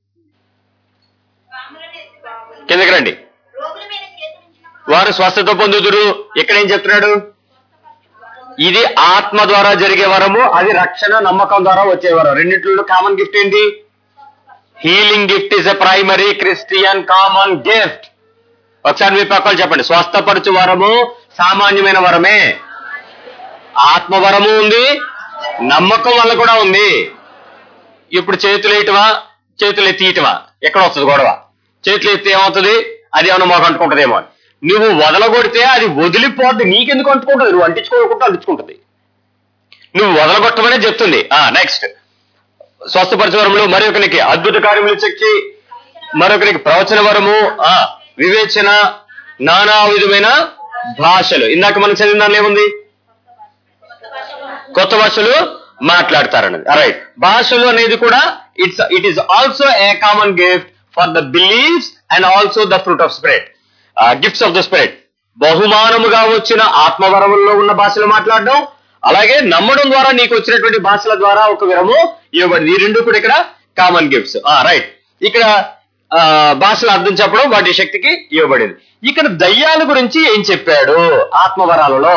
కిందకి రండి రోగుల మీద చేతులుంచినప్పుడు వారు స్వస్థత పొందుదురు ఇక్కడ ఏం చెప్తున్నాడు ఇది ఆత్మ ద్వారా జరిగే వరము అది రక్షణ నమ్మకం ద్వారా వచ్చే వరం రెండింటిలో కామన్ గిఫ్ట్ ఏంటి healing gift is a primary Christian common gift ఒకసారి మీ పక్కలు చెప్పండి స్వస్థపరచు వరము సామాన్యమైన వరమే ఆత్మవరము ఉంది నమ్మకం వల్ల కూడా ఉంది ఇప్పుడు చేతులు వేయటమా చేతులు ఎత్తియటమా ఎక్కడ వస్తుంది గొడవ చేతులు ఎత్తి ఏమవుతుంది అది ఏమన్నా మాకు అంటుకుంటుందేమో అని. నువ్వు వదలగొడితే అది వదిలిపోద్ది నీకెందుకు అంటుకుంటుంది నువ్వు అంటించుకోకుండా అంటించుకుంటుంది నువ్వు వదలగొట్టమనే చెప్తుంది ఆ నెక్స్ట్ స్వస్థపరచవరములు మరొకరికి అద్భుత కార్యములు చెక్కి మరొకరికి ప్రవచన వరము ఆ వివేచన నానా విధమైన భాషలు ఇందాక మనం చదివిన దానిలో ఏముంది కొత్త భాషలు మాట్లాడతారన్నది రైట్ భాషలు అనేది కూడా it's it is also a common gift for the believes and also the fruit of spirit gifts of the spirit బహుమానముగా వచ్చిన ఆత్మవరముల్లో ఉన్న భాషలు మాట్లాడడం అలాగే నమ్మడం ద్వారా నీకు వచ్చినటువంటి భాషల ద్వారా ఒక విరము ఇవ్వబడింది ఈ రెండు కూడా ఇక్కడ కామన్ గిఫ్ట్స్ రైట్ ఇక్కడ ఆ, భాషల అర్థం చెప్పడం వాటి శక్తికి ఇవ్వబడింది ఇక్కడ దయ్యాల గురించి ఏం చెప్పాడు ఆత్మవరాలలో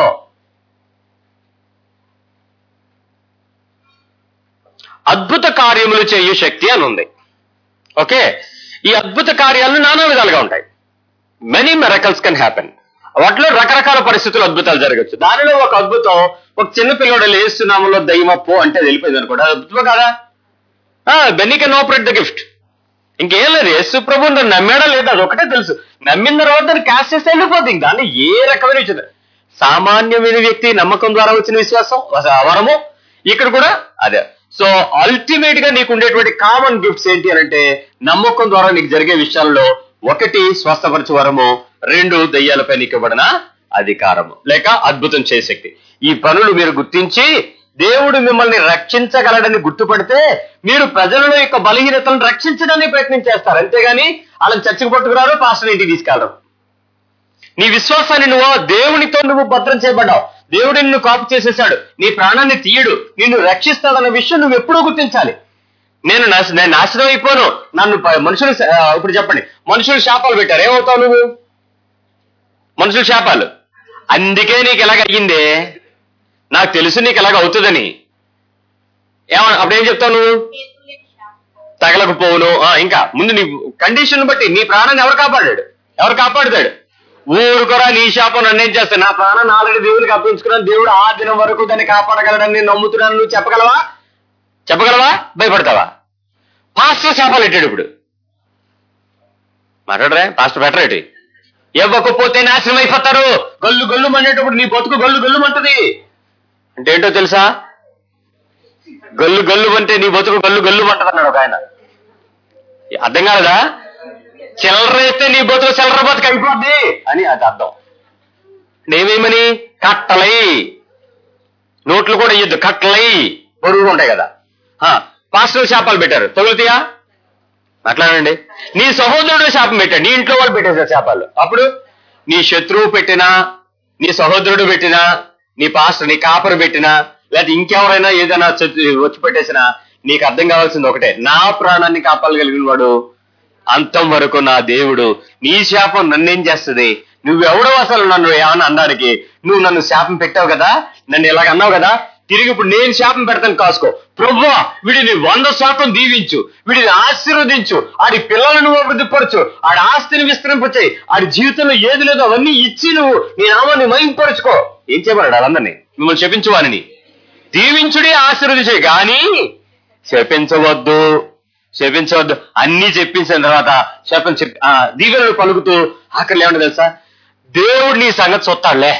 అద్భుత కార్యములు చేయు శక్తి అని ఉంది ఓకే ఈ అద్భుత కార్యాలు నానా విధాలుగా ఉంటాయి మెనీ మెరకల్స్ కెన్ హ్యాపెన్ వాటిలో రకరకాల పరిస్థితులు అద్భుతాలు జరగచ్చు దానిలో ఒక అద్భుతం ఒక చిన్న పిల్లడు లేస్తున్నాములో దయ్యమప్పు అంటే అది వెళ్ళిపోయింది అనుకోండి అది అద్భుతం కాదా Benny can operate the gift ఇంకేం లేదు యేసు ప్రభు నన్ను నమ్మాడా లేదా అది ఒకటే తెలుసు నమ్మిన తర్వాత దాన్ని క్యాష్ చేస్తే వెళ్ళిపోతుంది ఇంకా దాన్ని ఏ రకమైన విషయం సామాన్యమైన వ్యక్తి నమ్మకం ద్వారా వచ్చిన విశ్వాసం అస- వరము ఇక్కడ కూడా అదే సో అల్టిమేట్ గా నీకు ఉండేటువంటి కామన్ గిఫ్ట్స్ ఏంటి అని అంటే నమ్మకం ద్వారా నీకు జరిగే విషయాల్లో ఒకటి స్వస్థపరచు వరము రెండు దయ్యాలపై నీకు ఇవ్వబడిన అధికారము లేక అద్భుతం చేసే శక్తి ఈ పనులు మీరు గుర్తించి దేవుడు మిమ్మల్ని రక్షించగలడని గుర్తుపడితే మీరు ప్రజలలో యొక్క బలహీనతలను రక్షించడానికి ప్రయత్నం చేస్తారు అంతేగాని వాళ్ళని చర్చకు పట్టుకురారు పాస్టర్ ఇంటికి తీసుకెళ్ళరు నీ విశ్వాసాన్ని నువ్వు దేవునితో నువ్వు భద్రం చేయబడ్డావు దేవుడు నిన్ను కాపు చేసేసాడు నీ ప్రాణాన్ని తీయడు నిన్ను రక్షిస్తాడన్న విషయం నువ్వు ఎప్పుడూ గుర్తించాలి నేను నాశ- నేను నాశనం అయిపోను నన్ను ప- మనుషులు శ- ఆ, ఇప్పుడు చెప్పండి మనుషులు శాపాలు పెట్టారు ఏమవుతావు నువ్వు మనుషులు శాపాలు అందుకే నీకు ఎలాగ అయ్యిందే నాకు తెలుసు నీకు ఎలాగ అవుతుందని ఏమన్నా అప్పుడేం చెప్తావు నువ్వు తగలకపోవును ఆ, ఇంకా ముందు నీ కండిషన్ బట్టి నీ ప్రాణాన్ని ఎవరు కాపాడాడు ఎవరు కాపాడుతాడు ఊరుకోరా నీ శాపం నన్ను ఏం చేస్తాను నా ప్రాణాన్ని ఆల్రెడీ దేవునికి అప్పించుకున్నాను దేవుడు ఆ దినం వరకు దాన్ని కాపాడగలడని నేను నమ్ముతున్నాను నువ్వు చెప్పగలవా చెప్పగలవా భయపడతావా పాస్టర్ శాపాలు పెట్టాడు ఇప్పుడు మాట్లాడరా పాస్టర్ బెటర్ ఇవ్వకపోతే నాశనం అయిపోతారు గల్లు గల్లు మండేటప్పుడు నీ బతుకు గల్లు గల్లు మంటది అంటే ఏంటో తెలుసా గల్లు గల్లు అంటే నీ బతుకు గల్లు గల్లు మంటది అన్నాడు ఒక ఆయన అర్థం కాలేదా చిల్లర వేస్తే నీ బతుకు చిల్లర బతుకు అయిపోద్ది అని అది అర్థం నేమేమని కట్టలై నోట్లు కూడా ఇయ్యద్దు కట్టలై బరువుగా ఉంటాయి కదా ఆ, పాస్టర్ శాపాలు పెట్టారు తగులుతాయా మాట్లాడండి నీ సహోదరుడు శాపం పెట్టాడు నీ ఇంట్లో వాళ్ళు పెట్టేశారు శాపాలు అప్పుడు నీ శత్రువు పెట్టినా నీ సహోదరుడు పెట్టినా నీ పాస్టర్ నీ కాపరు పెట్టినా లేకపోతే ఇంకెవరైనా ఏదైనా చ- వచ్చి పెట్టేసినా నీకు అర్థం కావాల్సింది ఒకటే నా ప్రాణాన్ని కాపాడగలిగిన వాడు అంతం వరకు నా దేవుడు నీ శాపం నన్నేం చేస్తుంది నువ్వెవడో అసలు నన్ను ఏమన్నా అనడానికి నువ్వు నన్ను శాపం పెట్టావు కదా నన్ను ఇలాగ అన్నావు కదా తిరిగి ఇప్పుడు నేను శాపం పెడతాను కాసుకో ప్రభువా వీడిని వంద శాతం దీవించు వీడిని ఆశీర్వదించు ఆడి పిల్లలను నువ్వు అభివృద్ధిపరచు ఆడి ఆస్తిని విస్తరింపచేయి ఆడి జీవితంలో ఏది లేదో అవన్నీ ఇచ్చి నువ్వు నీ నామాన్ని మయంపరుచుకో ఏం చేయమన్నాడు వాళ్ళందరినీ మిమ్మల్ని శపించు వారిని దీవించుడి ఆశీర్వదించే కానీ శపించవద్దు శపించవద్దు అన్ని చెప్పించిన తర్వాత శపం చెప్ ఆ, దీవెనలు పలుకుతూ ఆఖరి ఏమంటే తెలుసా దేవుడు నీ సంగతి చూస్తాడులే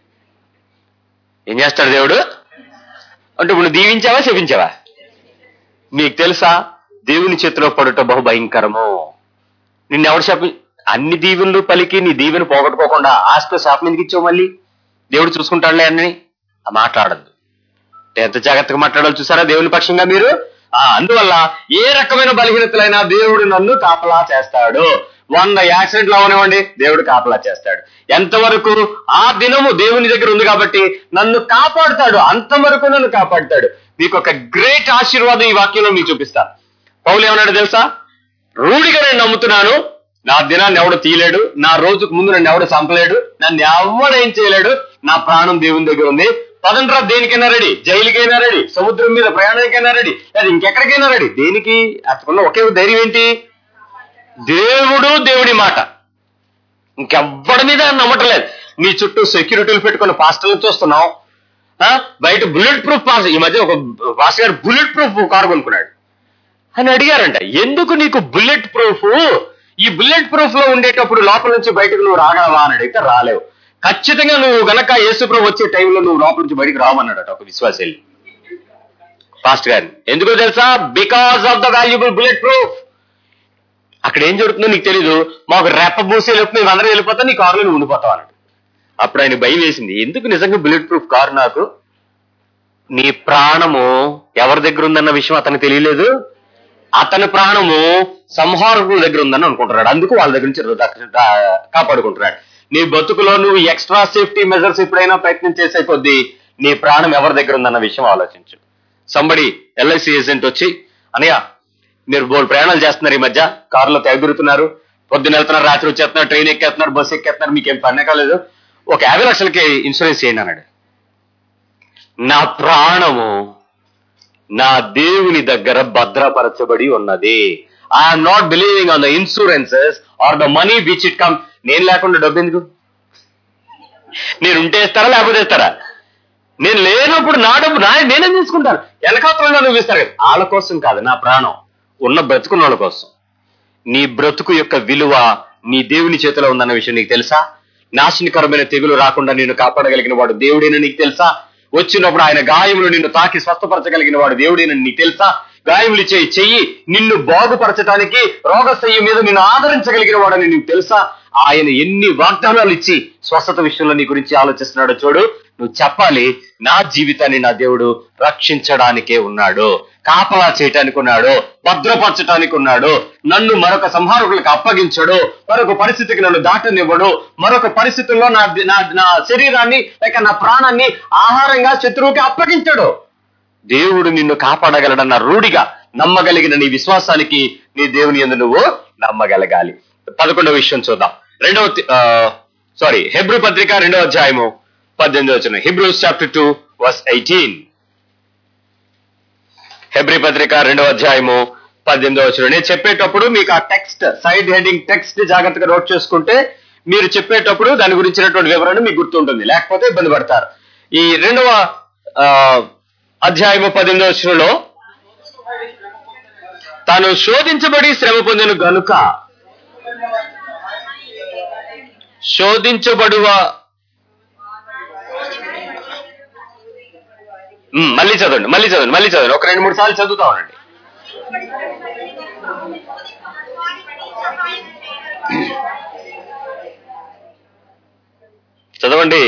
ఏం చేస్తాడు దేవుడు అంటే ఇప్పుడు నువ్వు దీవించావా శపించావా మీకు తెలుసా దేవుని చేతిలో పడుట బహు భయంకరము నిన్నెవడు శపి అన్ని దీవెనలు పలికి నీ దీవెన పోగొట్టుకోకుండా ఆస్తి శాపం ఎందుకు ఇచ్చావు మళ్ళీ దేవుడు చూసుకుంటాడులే అని మాట్లాడద్దు ఎంత జాగ్రత్తగా మాట్లాడాలి చూసారా దేవుని పక్షంగా మీరు ఆ అందువల్ల ఏ రకమైన బలహీనతలైనా దేవుడు నన్ను కాపలా చేస్తాడు వంద యాక్సిడెంట్లు అవనివ్వండి దేవుడు కాపలా చేస్తాడు ఎంతవరకు ఆ దినము దేవుని దగ్గర ఉంది కాబట్టి నన్ను కాపాడుతాడు అంతవరకు నన్ను కాపాడుతాడు మీకు ఒక గ్రేట్ ఆశీర్వాదం ఈ వాక్యంలో మీకు చూపిస్తా పౌలు ఏమన్నాడు తెలుసా రూఢిగా నేను నమ్ముతున్నాను నా దినాన్ని ఎవడు తీయలేడు నా రోజుకు ముందు నన్ను ఎవడు చంపలేడు నన్ను ఎవడేం చేయలేడు నా ప్రాణం దేవుని దగ్గర ఉంది పదండ్రా దేనికైనా రెడీ జైలుకైనా రెడీ సముద్రం మీద ప్రయాణానికైనా రెడీ లేదా ఇంకెక్కడికైనా రెడీ దేనికి అతకున్న ఒకే ధైర్యం ఏంటి దేవుడు దేవుడి మాట ఇంకెవ్వడి మీద నమ్మటలేదు నీ చుట్టూ సెక్యూరిటీలు పెట్టుకున్న పాస్టర్లు చూస్తున్నావు ఆ? బయట బుల్లెట్ ప్రూఫ్ పాస్ ఈ మధ్య ఒక పాస్టర్ గారు బుల్లెట్ ప్రూఫ్ కారు కొనుక్కున్నాడు అని అడిగారంట ఎందుకు నీకు బుల్లెట్ ప్రూఫ్ ఈ బుల్లెట్ ప్రూఫ్ లో ఉండేటప్పుడు లోపల నుంచి బయటకు నువ్వు రాగలవా అని అడిగితే రాలేవు ఖచ్చితంగా నువ్వు గనక యేసు ప్రభు వచ్చే టైంలో నువ్వు లోపల నుంచి బయటకు రావన్నాడట ఒక విశ్వాసి వెళ్ళి పాస్ట్ గారిని ఎందుకో తెలుసా because of the valuable bullet proof అక్కడ ఏం జరుగుతుందో నీకు తెలీదు మాకు రెప్ప మూసి వెళ్ళిపోతే మేము అందరం వెళ్ళిపోతా నీ కారులో నువ్వు ఉండిపోతావు అన్నాడు అప్పుడు ఆయన భయం వేసింది ఎందుకు నిజంగా బుల్లెట్ ప్రూఫ్ కారు నాకు నీ ప్రాణము ఎవరి దగ్గర ఉందన్న విషయం అతనికి తెలియలేదు అతని ప్రాణము సంహారకుల దగ్గర ఉందని అనుకుంటున్నాడు అందుకు వాళ్ళ దగ్గర నుంచి రక్ష- దా- కాపాడుకుంటున్నాడు నీ బతుకులో నువ్వు ఎక్స్ట్రా సేఫ్టీ మెజర్స్ ఎప్పుడైనా ప్రయత్నం చేసే కొద్దీ నీ ప్రాణం ఎవరి దగ్గర ఉందన్న విషయం ఆలోచించు సంబడి ఎల్ఐసి ఏజెంట్ వచ్చి అనయ్య మీరు బోల్ ప్రయాణాలు చేస్తున్నారు ఈ మధ్య కారులో తెగురుతున్నారు పొద్దున వెళ్తున్నారు రాత్రి వచ్చేస్తున్నారు ట్రైన్ ఎక్కేస్తున్నారు బస్సు ఎక్కేస్తున్నారు మీకేం పని కాలేదు ఒక యాభై లక్షలకి ఇన్సూరెన్స్ చేయండి అన్నాడు నా ప్రాణము నా దేవుని దగ్గర భద్రపరచబడి ఉన్నది I'm not believing on the insurances are the money which it come నేను లేకుండా డబ్బు ఎందుకు నేను ఉంటే ఇస్తారా లేకపోతే ఇస్తారా నేను లేనప్పుడు నా డబ్బు నా నేనే తీసుకుంటాను వెనకాతలంగా నువ్వు ఇస్తారు కదా వాళ్ళ కోసం కాదు నా ప్రాణం ఉన్న బ్రతుకున్న వాళ్ళ కోసం నీ బ్రతుకు యొక్క విలువ నీ దేవుని చేతిలో ఉందన్న విషయం నీకు తెలుసా నాశనకరమైన తెగులు రాకుండా నిన్ను కాపాడగలిగిన వాడు దేవుడేనా నీకు తెలుసా వచ్చినప్పుడు ఆయన గాయములు నిన్ను తాకి స్వస్థపరచగలిగిన వాడు దేవుడేనని నీకు తెలుసా గాయములు ఇచ్చే చెయ్యి నిన్ను బాగుపరచడానికి రోగశయ్య మీద నిన్ను ఆదరించగలిగిన వాడని నీకు తెలుసా ఆయన ఎన్ని వాగ్దానాలు ఇచ్చి స్వస్థత విషయంలో నీ గురించి ఆలోచిస్తున్నాడో చూడు నువ్వు చెప్పాలి నా జీవితాన్ని నా దేవుడు రక్షించడానికే ఉన్నాడు కాపలా చేయటానికి ఉన్నాడు భద్రపరచటానికి ఉన్నాడు నన్ను మరొక సంహారకులకు అప్పగించడు మరొక పరిస్థితికి నన్ను దాటనివ్వడు మరొక పరిస్థితుల్లో నా నా నా శరీరాన్ని లేక నా ప్రాణాన్ని ఆహారంగా శత్రువుకి అప్పగించడు దేవుడు నిన్ను కాపాడగలడన్న రూఢిగా నమ్మగలిగిన నీ విశ్వాసానికి నీ దేవుని ఎందు నువ్వు నమ్మగలగాలి పదకొండవ విషయం చూద్దాం రెండవ సారీ హెబ్రూ పత్రిక రెండవ అధ్యాయము పద్దెనిమిది వచ్చిన Hebrews chapter two verse eighteen హెబ్రి పత్రిక రెండవ అధ్యాయము పద్దెనిమిదో వచ్చిన నేను చెప్పేటప్పుడు మీకు ఆ టెక్స్ట్ సైడ్ హెడింగ్ టెక్స్ట్ జాగ్రత్తగా నోట్ చేసుకుంటే మీరు చెప్పేటప్పుడు దాని గురించినటువంటి వివరణ మీకు గుర్తుంటుంది లేకపోతే ఇబ్బంది పడతారు ఈ రెండవ ఆ, అధ్యాయము పద్దెనిమిదో వచ్చినలో తాను శోధించబడి శ్రమ పొందిన గనుక శోధించబడువ ఉమ్, మళ్ళీ చదవండి మళ్ళీ చదవండి మళ్ళీ చదవండి ఒక రెండు మూడు సార్లు చదువుతా ఉండండి చదవండి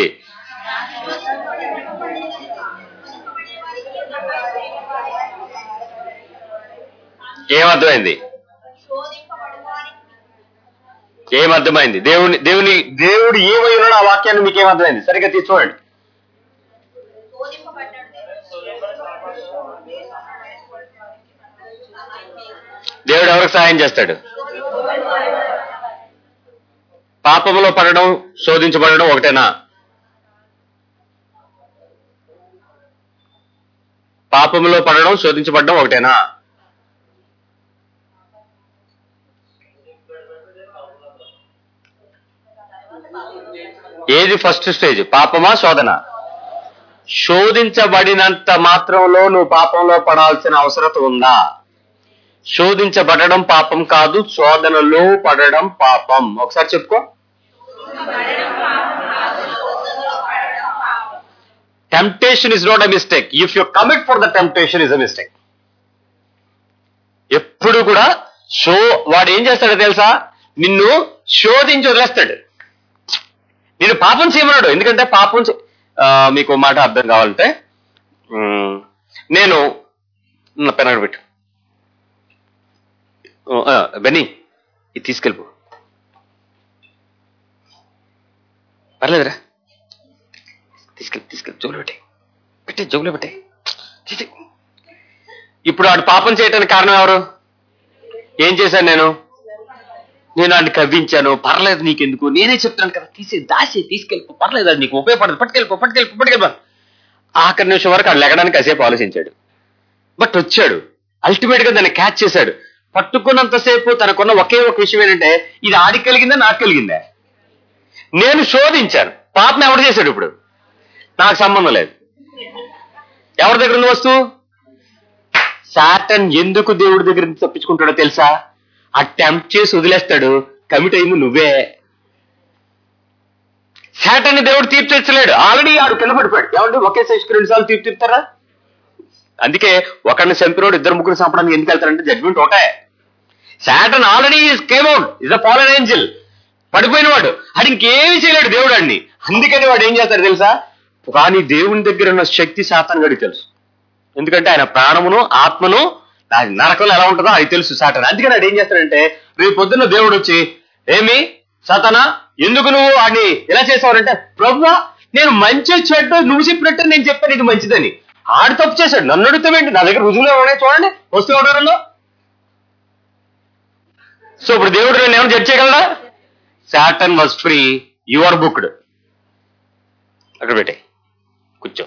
ఏమర్థమైంది ఏమర్థమైంది దేవుని దేవుని దేవుడు ఏమై ఉన్నాడో ఆ వాక్యాన్ని మీకు ఏమర్థమైంది సరిగ్గా తీసి చూడండి దేవుడు ఎవరికి సహాయం చేస్తాడు పాపములో పడడం శోధించబడడం ఒకటేనా పాపములో పడడం శోధించబడడం ఒకటేనా ఏది ఫస్ట్ స్టేజ్ పాపమా శోధన శోధించబడినంత మాత్రంలో నువ్వు పాపంలో పడాల్సిన అవసరత ఉందా శోధించబడడం పాపం కాదు శోధనలో పడడం పాపం ఒకసారి చెప్పుకో temptation is not a mistake if you commit for the temptation is a mistake ఎప్పుడు కూడా షో వాడు ఏం చేస్తాడో తెలుసా నిన్ను శోధించి వదిలేస్తాడు నేను పాపం చేయమన్నాడు ఎందుకంటే పాపం చే- ఆ, మీకు ఓ మాట అర్థం కావాలంటే ఉమ్, నేను నా పెనాడు పెట్టు ఓ, ఆ, బెన్నీ ఇది తీసుకెళ్ళిపో పర్లేదురా తీసుకెళ్ళి తీసుకెళ్ళి జోలు పెట్టే పెట్టే జోగులో పెట్టే తీసే ఇప్పుడు వాడు పాపం చేయటానికి కారణం ఎవరు ఏం చేశాను నేను నేను వాడిని కవ్వించాను పర్లేదు నీకెందుకు నేనే చెప్తాను కదా తీసి దాసి తీసుకెళ్ళిపో పర్లేదు అది నీకు ఉపయోగపడదు పట్టుకెళ్ళిపో పట్టుకెళ్ళిపో పట్టుకెళ్ళిపో ఆఖరి నిమిషం వరకు ఆడు లెగడానికి కాసేపు ఆలోచించాడు బట్ వచ్చాడు అల్టిమేట్ గా దాన్ని క్యాచ్ చేశాడు పట్టుకున్నంతసేపు తనకున్న ఒకే ఒక విషయం ఏంటంటే ఇది ఆడికి కలిగిందా నాకు కలిగిందా నేను శోధించాను పాపను ఎవడు చేశాడు ఇప్పుడు నాకు సంబంధం లేదు ఎవరి దగ్గర ఉంది వస్తువు సాటన్ ఎందుకు దేవుడి దగ్గర నుంచి తప్పించుకుంటాడో తెలుసా అటెంప్ట్ చేసి వదిలేస్తాడు కమిట్ అయింది నువ్వే సాటన్ దేవుడు తీర్పు తెచ్చలేడు ఆల్రెడీ ఆడు కింద పడిపోయాడు ఏమంటే ఒకే శిష్యుకు రెండు సార్లు తీర్పు తీరుతారా అందుకే ఒకరిని చంపినోడు ఇద్దరు ముగ్గురు చంపడానికి ఎందుకు వెళ్తారంటే జడ్జిమెంట్ ఒకటే Satan already came out is a fallen angel పడిపోయినవాడు అది ఇంకేమీ చేయలేడు దేవుడు అన్ని అందుకని వాడు ఏం చేస్తాడు తెలుసా కానీ దేవుని దగ్గర ఉన్న శక్తి సాతాన్ గడికి తెలుసు ఎందుకంటే ఆయన ప్రాణమును ఆత్మను అది నరకంలో ఎలా ఉంటుందో అది తెలుసు సాతాన్ అందుకని వాడు ఏం చేస్తాడంటే రేపు పొద్దున్న దేవుడు వచ్చి ఏమి సాతానా ఎందుకు నువ్వు వాడిని ఎలా చేసావంటే ప్రభు నేను మంచి చెడ్డ నువ్వు చెప్పినట్టు నేను చెప్పాను ఇది మంచిదని ఆడు తప్పు చేశాడు నన్ను అడుగుతావేంటి నా దగ్గర రుజువులు ఉన్నాయి చూడండి వస్తూ ఉండడంలో సో ఇప్పుడు దేవుడు నన్ను ఏమైనా జడ్జ్ చేయగలరా Satan was free your booked అక్కడ పెట్టే కూర్చో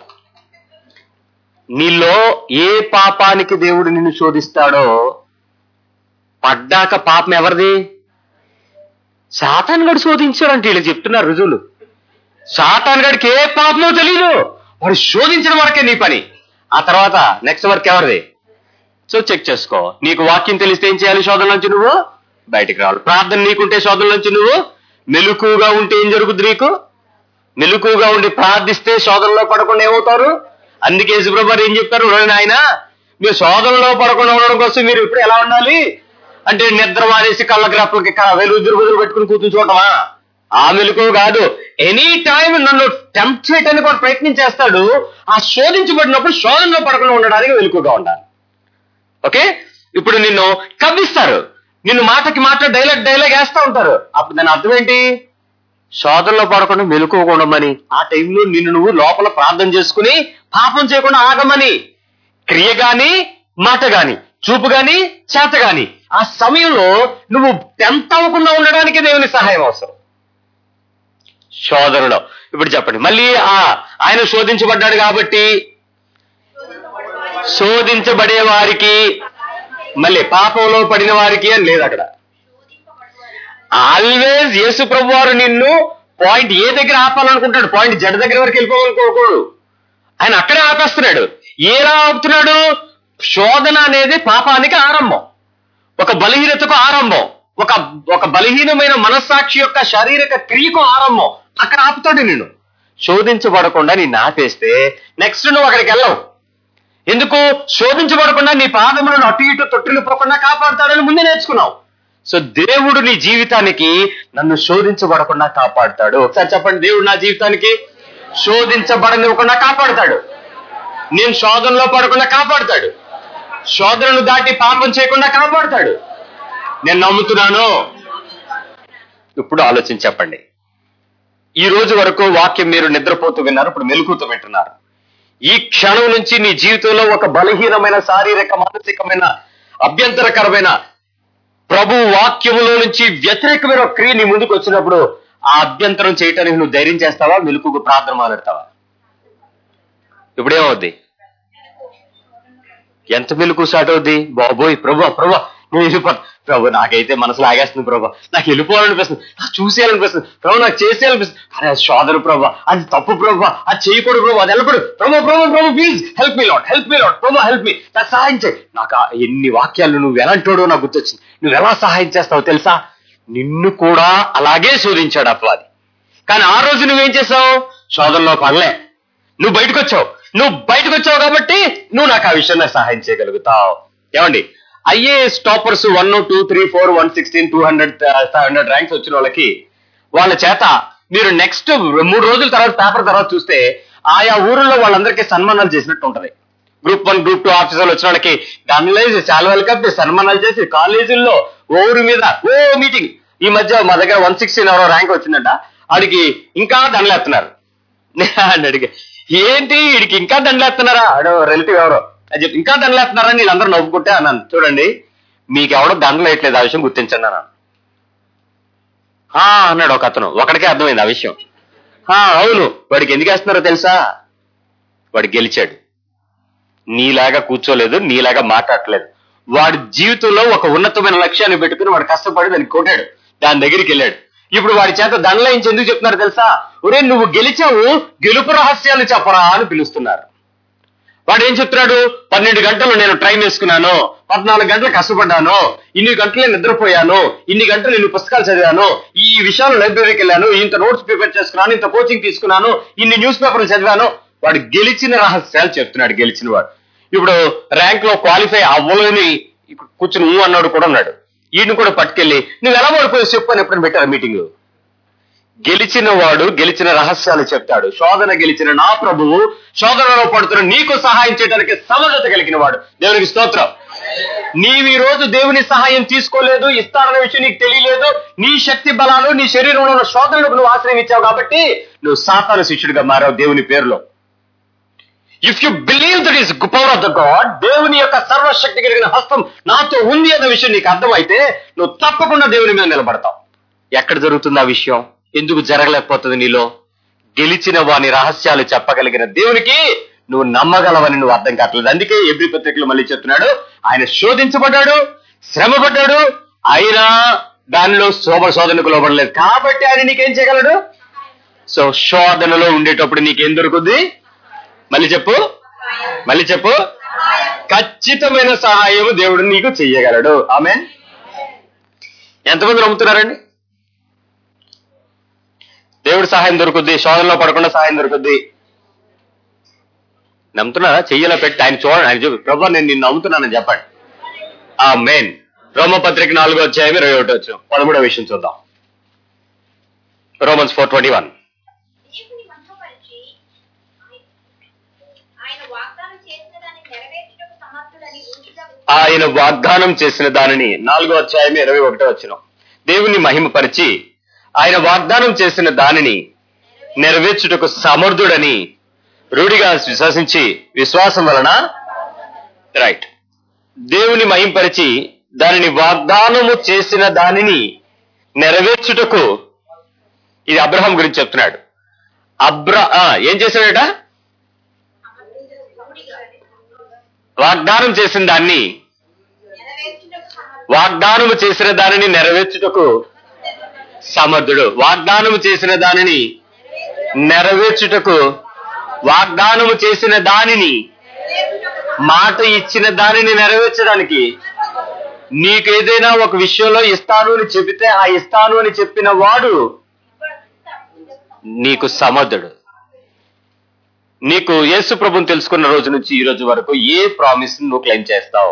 నీలో ఏ పాపానికి దేవుడు నిన్ను శోధిస్తాడో పడ్డాక పాపం ఎవరిది సాతాన్ గడు శోధించాడంటే వీళ్ళు చెప్తున్నారు రుజువులు సాతాన్ గడికి ఏ పాపమో తెలియదు వాడు శోధించడం వరకే నీ పని ఆ తర్వాత నెక్స్ట్ వర్క్ ఎవరిది సో చెక్ చేసుకో నీకు వాక్యం తెలిస్తే ఏం చేయాలి శోధన నుంచి నువ్వు బయటికి రావాలి ప్రార్థన నీకుంటే శోధన నుంచి నువ్వు మెలకుగా ఉంటే ఏం జరుగుద్ది నీకు మెలకుగా ఉండి ప్రార్థిస్తే శోధనలో పడకుండా ఏమవుతారు అందుకే సుబ్రహ్మణ్యం ఏం చెప్తారు "ఒరేయ్ నాయనా మీరు శోధనలో పడకుండా ఉండడం కోసం మీరు ఇప్పుడు ఎలా ఉండాలి అంటే నిద్ర మానేసి కళ్ళకి రెప్పలకి వెలుగు దురుగుదురు పెట్టుకుని కూర్చుని చూడటమా ఆ మెలకు కాదు ఎనీ టైం నన్ను టెంప్ట్ చేయడానికి కూడా ప్రయత్నం చేస్తాడు ఆ శోధించబడినప్పుడు శోధనలో పడకుండా ఉండడానికి వెలుకుగా ఉండాలి ఓకే ఇప్పుడు నిన్ను కవ్విస్తారు నిన్ను మాటకి మాట డైలాగ్ డైలాగ్ వేస్తా ఉంటారు అప్పుడు దాని అర్థం ఏంటి శోధనలో పడకుండా మెలుకోకూడమని ఆ టైంలో నిన్ను నువ్వు లోపల ప్రార్థన చేసుకుని పాపం చేయకుండా ఆగమని క్రియ గాని మాట గాని చూపు గాని చేత గాని ఆ సమయంలో నువ్వు టెంత్ అవ్వకుండా ఉండడానికి దేవుని సహాయం అవసరం శోధనలో ఇప్పుడు చెప్పండి మళ్ళీ ఆ ఆయన శోధించబడ్డాడు కాబట్టి శోధించబడే వారికి మళ్ళీ పాపంలో పడిన వారికి అని లేదు అక్కడ ఆల్వేస్ యేసు ప్రభు వారు నిన్ను పాయింట్ ఏ దగ్గర ఆపాలనుకుంటాడు పాయింట్ జడ్ దగ్గర వరకు వెళ్ళిపోవాలనుకోకూడదు ఆయన అక్కడే ఆపేస్తున్నాడు ఏలా ఆపుతున్నాడు శోధన అనేది పాపానికి ఆరంభం ఒక బలహీనతకు ఆరంభం ఒక ఒక బలహీనమైన మనస్సాక్షి యొక్క శారీరక క్రియకు ఆరంభం అక్కడ ఆపుతాడు నిన్ను శోధించబడకుండా నిన్ను ఆపేస్తే నెక్స్ట్ నువ్వు అక్కడికి వెళ్ళవు ఎందుకు శోధించబడకుండా నీ పాదములను అటు ఇటు తొట్టిల్లు పోకుండా కాపాడుతాడని ముందే నేర్చుకున్నావు సో దేవుడు నీ జీవితానికి నన్ను శోధించబడకుండా కాపాడుతాడు ఒకసారి చెప్పండి దేవుడు నా జీవితానికి శోధించబడనివ్వకుండా కాపాడుతాడు నేను శోధనలో పడకుండా కాపాడుతాడు శోధనను దాటి పాపం చేయకుండా కాపాడుతాడు నేను నమ్ముతున్నాను ఇప్పుడు ఆలోచించి చెప్పండి ఈ రోజు వరకు వాక్యం మీరు నిద్రపోతూ విన్నారు ఇప్పుడు మెలుకుతూ వింటున్నారు ఈ క్షణం నుంచి నీ జీవితంలో ఒక బలహీనమైన శారీరక మానసికమైన అభ్యంతరకరమైన ప్రభు వాక్యములో నుంచి వ్యతిరేకమైన ఒక క్రియ నీ ముందుకు వచ్చినప్పుడు ఆ అభ్యంతరం చేయటానికి నువ్వు ధైర్యం చేస్తావా మెలుకుకు ప్రార్థన మాట్లాడతావా ఇప్పుడేమవుద్ది ఎంత మెలుకు స్టార్ట్ అవుద్ది బాబోయ్ ప్రభా ప్రభా నేను వెళ్ళిపోతా ప్రభు నాకైతే మనసు లాగేస్తుంది ప్రభా నాకు వెళ్ళిపోవాలనిపిస్తుంది నాకు చూసేయాలనిపిస్తుంది ప్రభు నాకు చేసేయాలనిపిస్తుంది అరే అది సోదరు ప్రభా అది తప్పు ప్రభా అది చేయకూడదు ప్రభు అది వెళ్ళకూడదు ప్రభు ప్రభు ప్రభు please help me Lord help me Lord ప్రభు హెల్ప్ మీ నాకు సహాయం చేయి నాకు ఆ ఎన్ని వాక్యాలు నువ్వు ఎలాంటోడో నాకు గుర్తొచ్చింది నువ్వు ఎలా సహాయం చేస్తావు తెలుసా నిన్ను కూడా అలాగే శోధించాడు అపవాది కానీ ఆ రోజు నువ్వేం చేసావు శోధనలో పడలే నువ్వు బయటకు వచ్చావు నువ్వు బయటకు వచ్చావు కాబట్టి నువ్వు నాకు ఆ విషయంలో సహాయం చేయగలుగుతావు ఏమండి IAS toppers one two three four one sixteen two hundred five hundred ranks వచ్చిన వాళ్ళకి వాళ్ళ చేత మీరు నెక్స్ట్ మూడు రోజుల తర్వాత పేపర్ తర్వాత చూస్తే ఆయా ఊర్లో వాళ్ళందరికీ సన్మానాలు చేసినట్టు ఉంటది గ్రూప్ వన్ గ్రూప్ టూ ఆఫీసర్లు వచ్చిన వాళ్ళకి దండలేసి శాలువలు కప్పి సన్మానాలు చేసి కాలేజీల్లో ఊరి మీద ఓ మీటింగ్ ఈ మధ్య మా దగ్గర వన్ సిక్స్టీన్ ఎవరో ర్యాంక్ వచ్చిందంట ఆడికి ఇంకా దండలేస్తున్నారు నేను అడిగా ఏంటి వీడికి ఇంకా దండలేస్తున్నారా ఆడో రిలేటివ్ ఎవరో అది చెప్పి ఇంకా దండలేస్తున్నారా అని వీళ్ళందరూ నవ్వుకుంటే అన్నాను చూడండి మీకు ఎవడో దండలు వేయట్లేదు ఆ విషయం గుర్తించండి అన్నాను "ఆ" అన్నాడు ఒక అతను ఒకడికే అర్థమైంది ఆ విషయం "ఆ, అవును వాడికి ఎందుకు వేస్తున్నారో తెలుసా వాడు గెలిచాడు నీలాగా కూర్చోలేదు నీలాగా మాట్లాడలేదు వాడి జీవితంలో ఒక ఉన్నతమైన లక్ష్యాన్ని పెట్టుకుని వాడు కష్టపడి దాన్ని కొట్టాడు దాని దగ్గరికి వెళ్ళాడు ఇప్పుడు వాడి చేత దండలాయించి ఎందుకు చెప్తున్నారు తెలుసా ఒరే నువ్వు గెలిచావు గెలుపు రహస్యాలు చెప్పరా అని పిలుస్తున్నారు వాడు ఏం చెప్తున్నాడు పన్నెండు గంటలు నేను ట్రైన్ వేసుకున్నాను పద్నాలుగు గంటలు కష్టపడ్డాను ఇన్ని గంటలే నిద్రపోయాను ఇన్ని గంటలు నేను పుస్తకాలు చదివాను ఈ విషయాలు లైబ్రరీకి వెళ్ళాను ఇంత నోట్స్ ప్రిపేర్ చేసుకున్నాను ఇంత కోచింగ్ తీసుకున్నాను ఇన్ని న్యూస్ పేపర్లు చదివాను వాడు గెలిచిన రహస్యాలు చెప్తున్నాడు గెలిచిన వాడు ఇప్పుడు ర్యాంక్ లో క్వాలిఫై అవ్వలేని ఇక్కడ కూర్చుని ఊ అన్నాడు కూడా ఉన్నాడు ఈయన కూడా పట్టుకెళ్ళి నువ్వు ఎలా పడిపోయి చెప్పు అని ఎప్పుడైనా పెట్టారు మీటింగ్ గెలిచిన వాడు గెలిచిన రహస్యాలు చెప్తాడు శోధన గెలిచిన నా ప్రభువు శోధనలో పడుతున్న నీకు సహాయం చేయడానికి సమర్థత కలిగిన వాడు దేవునికి స్తోత్రం నీవు ఈ రోజు దేవుని సహాయం తీసుకోలేదు ఇస్తారనే విషయం నీకు తెలియలేదు నీ శక్తి బలాలు నీ శరీరంలో ఉన్న శోధనలకు నువ్వు ఆశ్రయం ఇచ్చావు కాబట్టి నువ్వు సాతాను శిష్యుడిగా మారావు దేవుని పేరులో if you believe that is power of the God దేవుని యొక్క సర్వశక్తి కలిగిన హస్తం నాతో ఉంది అన్న విషయం నీకు అర్థమైతే నువ్వు తప్పకుండా దేవుని మీద నిలబడతావు ఎక్కడ జరుగుతుంది ఆ విషయం ఎందుకు జరగలేకపోతుంది నీలో గెలిచిన వాని రహస్యాలు చెప్పగలిగిన దేవునికి నువ్వు నమ్మగలవని నువ్వు అర్థం కావట్లేదు అందుకే ఎబ్రి పత్రికలో మళ్ళీ చెప్తున్నాడు ఆయన శోధించబడ్డాడు శ్రమపడ్డాడు అయినా దానిలో శోభ శోధనకు లోబడలేదు కాబట్టి ఆయన నీకేం చేయగలడు సో శోధనలో ఉండేటప్పుడు నీకేం దొరుకుద్ది మళ్ళీ చెప్పు మళ్ళీ చెప్పు ఖచ్చితమైన సహాయం దేవుడు నీకు చెయ్యగలడు ఆమె ఎంతమంది నమ్ముతున్నారండి దేవుడు సహాయం దొరుకుద్ది శోధనలో పడకుండా సహాయం దొరుకుద్ది నమ్ముతున్నారా చెయ్యలో పెట్టి ఆయన చూడండి ఆయన చెప్పు ప్రభా నేను నిన్ను నమ్ముతున్నానని చెప్పండి ఆ మెయిన్ రోమపత్రిక నాలుగో అధ్యాయం ఇరవై ఒకటి వచ్చిన పదమూడో విషయం చూద్దాం రోమన్స్ ఫోర్ ట్వంటీ వన్ దేవుని మహిమపరిచి ఆయన వాగ్దానం చేసిన దాన్ని నెరవేర్చుటకు సమర్థుడని రుచిగా ఆయన వాగ్దానం చేసిన దానిని నాలుగో అధ్యాయం ఇరవై ఒకటో వచ్చిన దేవుని మహిమపరిచి ఆయన వాగ్దానం చేసిన దానిని నెరవేర్చుటకు సమర్థుడని రూఢిగా విశ్వసించి విశ్వాసం వలన రైట్ దేవుని మహింపరిచి దానిని వాగ్దానము చేసిన దానిని నెరవేర్చుటకు ఇది అబ్రహం గురించి చెప్తున్నాడు అబ్ర ఆ, ఏం చేశాడట వాగ్దానం చేసిన దాన్ని నెరవేర్చుటకు సమర్థుడు వాగ్దానము చేసిన దానిని నెరవేర్చుటకు సమర్థుడు వాగ్దానము చేసిన దానిని నెరవేర్చుటకు వాగ్దానము చేసిన దానిని మాట ఇచ్చిన దానిని నెరవేర్చడానికి నీకు ఏదైనా ఒక విషయంలో ఇస్తాను అని చెబితే ఆ ఇస్తాను అని చెప్పిన వాడు నీకు సమర్థుడు నీకు యేసు ప్రభుని తెలుసుకున్న రోజు నుంచి ఈ రోజు వరకు ఏ ప్రామిస్ నువ్వు క్లెయిమ్ చేస్తావు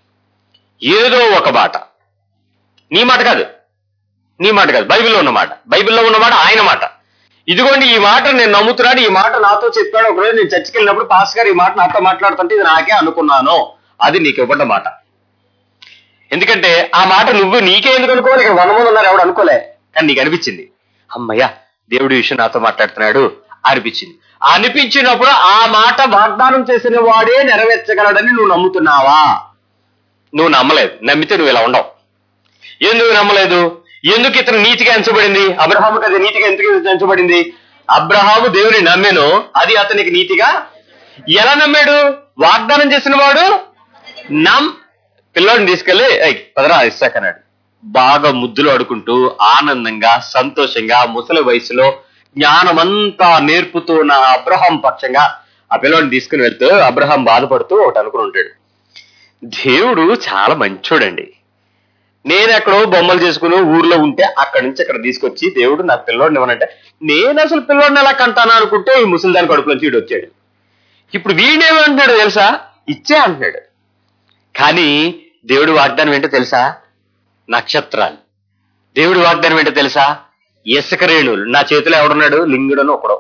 ఏదో ఒక మాట నీ మాట కాదు నీ మాట కాదు బైబిల్లో ఉన్న మాట బైబిల్లో ఉన్న మాట ఆయన మాట ఇదిగోండి ఈ మాట నేను నమ్ముతున్నాను ఈ మాట నాతో చెప్పాడు ఒకరోజు నేను చర్చికి వెళ్ళినప్పుడు పాస్ గారు ఈ మాట నాతో మాట్లాడుతుంటే ఇది నాకే అనుకున్నాను అది నీకు ఇవ్వడం మాట ఎందుకంటే ఆ మాట నువ్వు నీకే ఎందుకు అనుకోవాలి ఇక్కడ వంద మంది ఉన్నారు ఎవడు అనుకోలే కానీ నీకు అనిపించింది అమ్మయ్యా దేవుడి విషయం నాతో మాట్లాడుతున్నాడు అనిపించింది అనిపించినప్పుడు ఆ మాట వాగ్దానం చేసిన వాడే నెరవేర్చగలడని నువ్వు నమ్ముతున్నావా నువ్వు నమ్మలేదు నమ్మితే నువ్వు ఇలా ఉండవు ఎందుకు నమ్మలేదు ఎందుకు ఇతను నీతిగా ఎంచబడింది అబ్రహాముకి అది నీతిగా ఎందుకు ఎంచబడింది అబ్రహాము దేవుని నమ్మెను అది అతనికి నీతిగా ఎలా నమ్మాడు వాగ్దానం చేసిన వాడు నమ్ పిల్లోడిని తీసుకెళ్లి "ఏయ్, పదరా ఇస్తాకన్నాడు బాగా ముద్దులు ఆడుకుంటూ ఆనందంగా సంతోషంగా ముసలి వయసులో జ్ఞానమంతా నేర్పుతూ ఉన్న అబ్రహాం పక్షంగా ఆ పిల్లోడిని తీసుకుని వెళ్తూ అబ్రహాం బాధపడుతూ ఒకటి అనుకుని ఉంటాడు దేవుడు చాలా మంచోడండి నేను ఎక్కడో బొమ్మలు చేసుకుని ఊర్లో ఉంటే అక్కడి నుంచి అక్కడ తీసుకొచ్చి దేవుడు నా పిల్లోడిని ఇవ్వనంటే నేను అసలు పిల్లోడిని ఎలా కంటాను అనుకుంటే ఈ ముసలిదాని కడుపులోంచి వీడు వచ్చాడు ఇప్పుడు వీడేమంటున్నాడు తెలుసా ఇచ్చే అంటున్నాడు కానీ దేవుడు వాగ్దానం ఏంటో తెలుసా నక్షత్రాలు దేవుడి వాగ్దానం ఏంటో తెలుసా ఇసుక రేణువులు నా చేతిలో ఎవడున్నాడు లింగుడని ఒకడు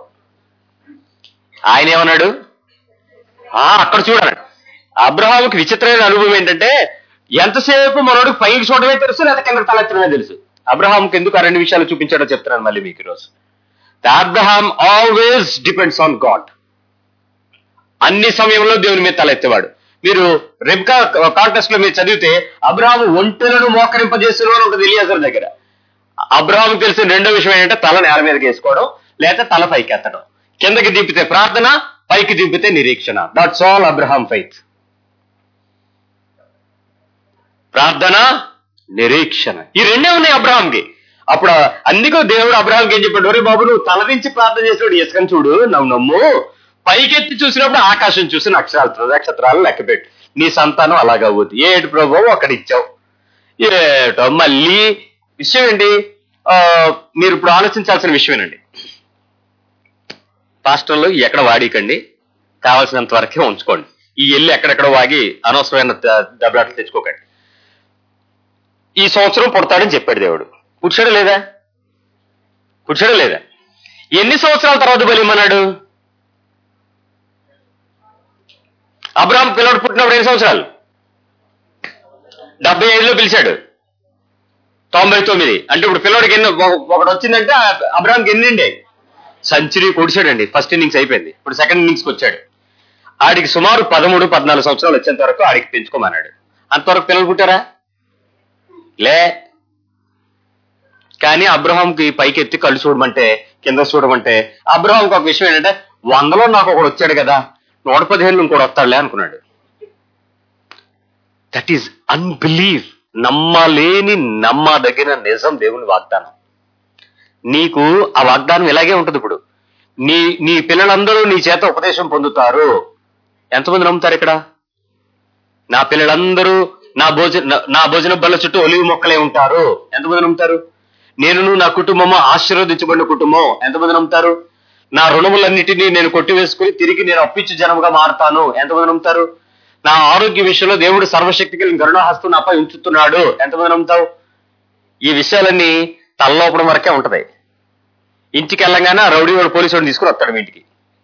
ఆయన ఏమన్నాడు ఆ అక్కడ చూడన్నాడు అబ్రహాముకి విచిత్రమైన అనుభవం ఏంటంటే ఎంతసేపు మనోడికి పైకి చూడమే తెలుసు లేదా కింద తలెత్తడమే తెలుసు అబ్రహాంకి ఎందుకు ఆ రెండు విషయాలు చూపించాడో చెప్తున్నాను మళ్ళీ మీకు ఈరోజు Abraham always depends on God అన్ని సమయంలో దేవుని మీద తలెత్తేవాడు మీరు రెబ్కా కాంటెస్ట్ లో మీరు చదివితే అబ్రహాము ఒంటెలను మోకరింపజేసిన అని ఉంటుంది ఎలియాజర్ దగ్గర అబ్రహాం తెలిసిన రెండో విషయం ఏంటంటే తల నేల మీదకి వేసుకోవడం లేదా తల పైకి ఎత్తడం కిందకి దింపితే ప్రార్థన పైకి దింపితే నిరీక్షణ దట్స్ ఆల్ అబ్రహాం ఫైత్ ప్రార్థన నిరీక్షణ ఈ రెండే ఉన్నాయి అబ్రహాంకి అప్పుడు అందుకు దేవుడు అబ్రహాంకి ఏం చెప్పాడు ఒరే బాబు నువ్వు తలదించి ప్రార్థన చేసినప్పుడు ఇసుకని చూడు నవ్వు నమ్ము పైకెత్తి చూసినప్పుడు ఆకాశం చూసి నక్షత్రాలు నక్షత్రాలు లెక్కపెట్టు నీ సంతానం అలాగా అవుద్ది ఏడు ప్రభావం అక్కడ ఇచ్చావు ఏటో మళ్ళీ విషయం ఏంటి ఆ, మీరు ఇప్పుడు ఆలోచించాల్సిన విషయమేనండి పాస్టర్లు ఎక్కడ వాడికండి కావాల్సినంత వరకే ఉంచుకోండి ఈ ఎల్లు ఎక్కడెక్కడ వాగి అనవసరమైన ద- దెబ్బలాటలు తెచ్చుకోకండి ఈ సంవత్సరం పుడతాడని చెప్పాడు దేవుడు పుడిచాడా లేదా పుడిచాడా లేదా ఎన్ని సంవత్సరాల తర్వాత బలిమన్నాడు అబ్రాహం పిల్లడు పుట్టినప్పుడు ఎన్ని సంవత్సరాలు డెబ్బై ఐదులో పిలిచాడు తొంభై తొమ్మిది అంటే ఇప్పుడు పిల్లడికి ఎన్ని ఒక- ఒకటి వచ్చిందంటే ఆ- అబ్రాహాంకి ఎన్ని అండి సెంచరీ కొడిచాడండి ఫస్ట్ ఇన్నింగ్స్ అయిపోయింది ఇప్పుడు సెకండ్ ఇన్నింగ్స్కి వచ్చాడు ఆడికి సుమారు పదమూడు పద్నాలుగు సంవత్సరాలు వచ్చేంత వరకు ఆడికి పెంచుకోమన్నాడు అంతవరకు పిల్లలు పుట్టారా లే కానీ అబ్రహాంకి పైకి ఎత్తి కళ్ళు చూడమంటే కింద చూడమంటే అబ్రహాంకి ఒక విషయం ఏంటంటే వందలో నాకు ఒకడు వచ్చాడు కదా నూట పదిహేను ఇంకోటి వస్తాడులే అనుకున్నాడు దట్ ఈస్ అన్బిలీవ్ నమ్మలేని నమ్మదగిన నిజం దేవుని వాగ్దానం నీకు ఆ వాగ్దానం ఇలాగే ఉంటుంది ఇప్పుడు నీ నీ పిల్లలందరూ నీ చేత ఉపదేశం పొందుతారు ఎంతమంది నమ్ముతారు ఇక్కడ నా పిల్లలందరూ నా భోజన నా- నా భోజన బల్ల చుట్టూ ఒలివి మొక్కలే ఉంటారు ఎంతమంది నమ్ముతారు నేను నా కుటుంబము ఆశీర్వదించబడిన కుటుంబం ఎంతమంది నమ్ముతారు నా రుణములన్నిటినీ నేను కొట్టివేసుకుని తిరిగి నేను అప్పిచ్చు జనముగా మారుతాను ఎంతమంది నమ్ముతారు నా ఆరోగ్య విషయంలో దేవుడు సర్వశక్తి కలిగిన కరుణాహస్తుని అప్ప ఉంచుతున్నాడు ఎంతమంది నమ్ముతావు ఈ విషయాలన్నీ తలలోపడం వరకే ఉంటది ఇంటికి వెళ్ళంగానే ఆ రౌడీ వాడు పోలీసు వాడిని తీసుకుని వస్తాడు మీ ఇంటికి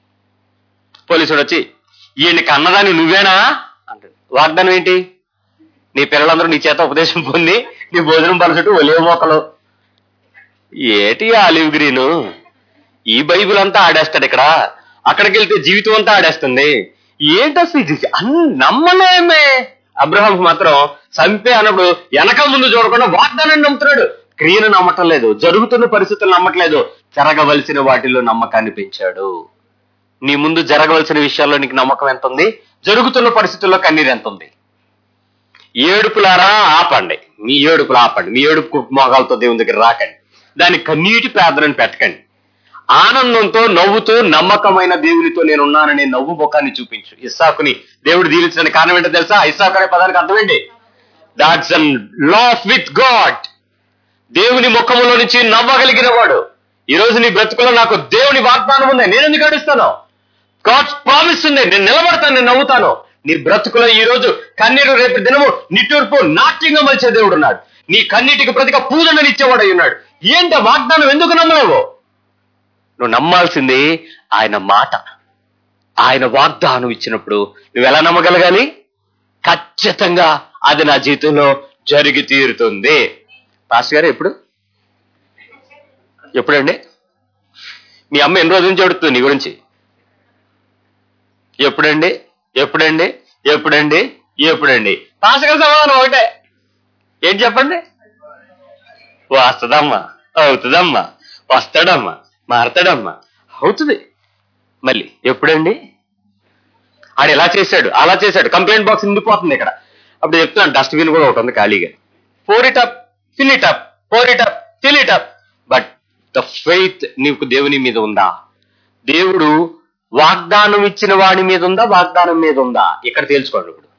పోలీసు వాడు వచ్చి ఈయన్ని కన్నదాన్ని నువ్వేనా అంటాడు వాగ్దానం ఏంటి నీ పిల్లలందరూ నీ చేత ఉపదేశం పొంది నీ భోజనం పలచట్టు ఒలివ మోకలు ఏటి ఆలివ్ గ్రీను ఈ బైబిల్ అంతా ఆడేస్తాడు ఇక్కడ అక్కడికి వెళ్తే జీవితం అంతా ఆడేస్తుంది ఏంటి అసలు ఇది అన్- నమ్మలేమే అబ్రహాం మాత్రం చంపే అన్నప్పుడు వెనక ముందు చూడకుండా వాగ్దానాన్ని నమ్ముతున్నాడు క్రియను నమ్మటం లేదు జరుగుతున్న పరిస్థితులు నమ్మట్లేదు జరగవలసిన వాటిలో నమ్మకాన్ని పెంచాడు నీ ముందు జరగవలసిన విషయాల్లో నీకు నమ్మకం ఎంత ఉంది జరుగుతున్న పరిస్థితుల్లో కన్నీరు ఎంత ఉంది ఏడుపులారా ఆపండి మీ ఏడుపులు ఆపండి మీ ఏడుపు మొగాలతో దేవుని దగ్గర రాకండి దాన్ని కన్నీటి ప్రార్థనని పెట్టకండి ఆనందంతో నవ్వుతూ నమ్మకమైన దేవునితో నేను ఉన్నాననే నవ్వు ముఖాన్ని చూపించు ఇస్సాకుని దేవుడు దీవించడానికి కారణం ఏంటో తెలుసా ఇస్సాకు అనే పదానికి అర్థమేంటి that's an laugh with God దేవుని ముఖములో నుంచి నవ్వగలిగిన వాడు ఈ రోజు నీ బ్రతుకులో నాకు దేవుని వాగ్దానం ఉంది నేను ఎందుకు ఏడుస్తాను గాడ్స్ ప్రామిస్ ఉంది నేను నిలబడతాను నేను నవ్వుతాను నీ బ్రతుకులో ఈ రోజు కన్నీరు రేపు దినము నిట్టూర్పు నాట్యంగా మలిచే దేవుడు ఉన్నాడు నీ కన్నీటికి ప్రతిగా పూజను ఇచ్చేవాడు అయి ఉన్నాడు ఏంటి ఆ వాగ్దానం ఎందుకు నమ్మలేవు నువ్వు నమ్మాల్సింది ఆయన మాట ఆయన వాగ్దానం ఇచ్చినప్పుడు నువ్వు ఎలా నమ్మగలగాలి ఖచ్చితంగా అది నా జీవితంలో జరిగి తీరుతుంది పాస్ గారు ఎప్పుడు ఎప్పుడండి మీ అమ్మ ఎన్ని రోజుల నుంచి అడుగుతుంది నీ గురించి ఎప్పుడండి ఎప్పుడండి ఎప్పుడండి ఎప్పుడండి పాస్ గారి సమాధానం ఒకటే ఏంటి చెప్పండి వస్తుందమ్మా అవుతుందమ్మా వస్తాడమ్మా మారతాడమ్మా అవుతుంది మళ్ళీ ఎప్పుడండి ఆడు ఎలా చేశాడు అలా చేశాడు కంప్లైంట్ బాక్స్ నిండిపోతుంది ఇక్కడ అప్పుడు చెప్తున్నాను డస్ట్బిన్ కూడా ఒకటి ఉంది ఖాళీగా for it up fill it up for it up fill it up but the faith నీకు దేవుని మీద ఉందా దేవుడు వాగ్దానం ఇచ్చిన వాడి మీద ఉందా వాగ్దానం మీద ఉందా ఇక్కడ తేల్చుకోండి ఇప్పుడు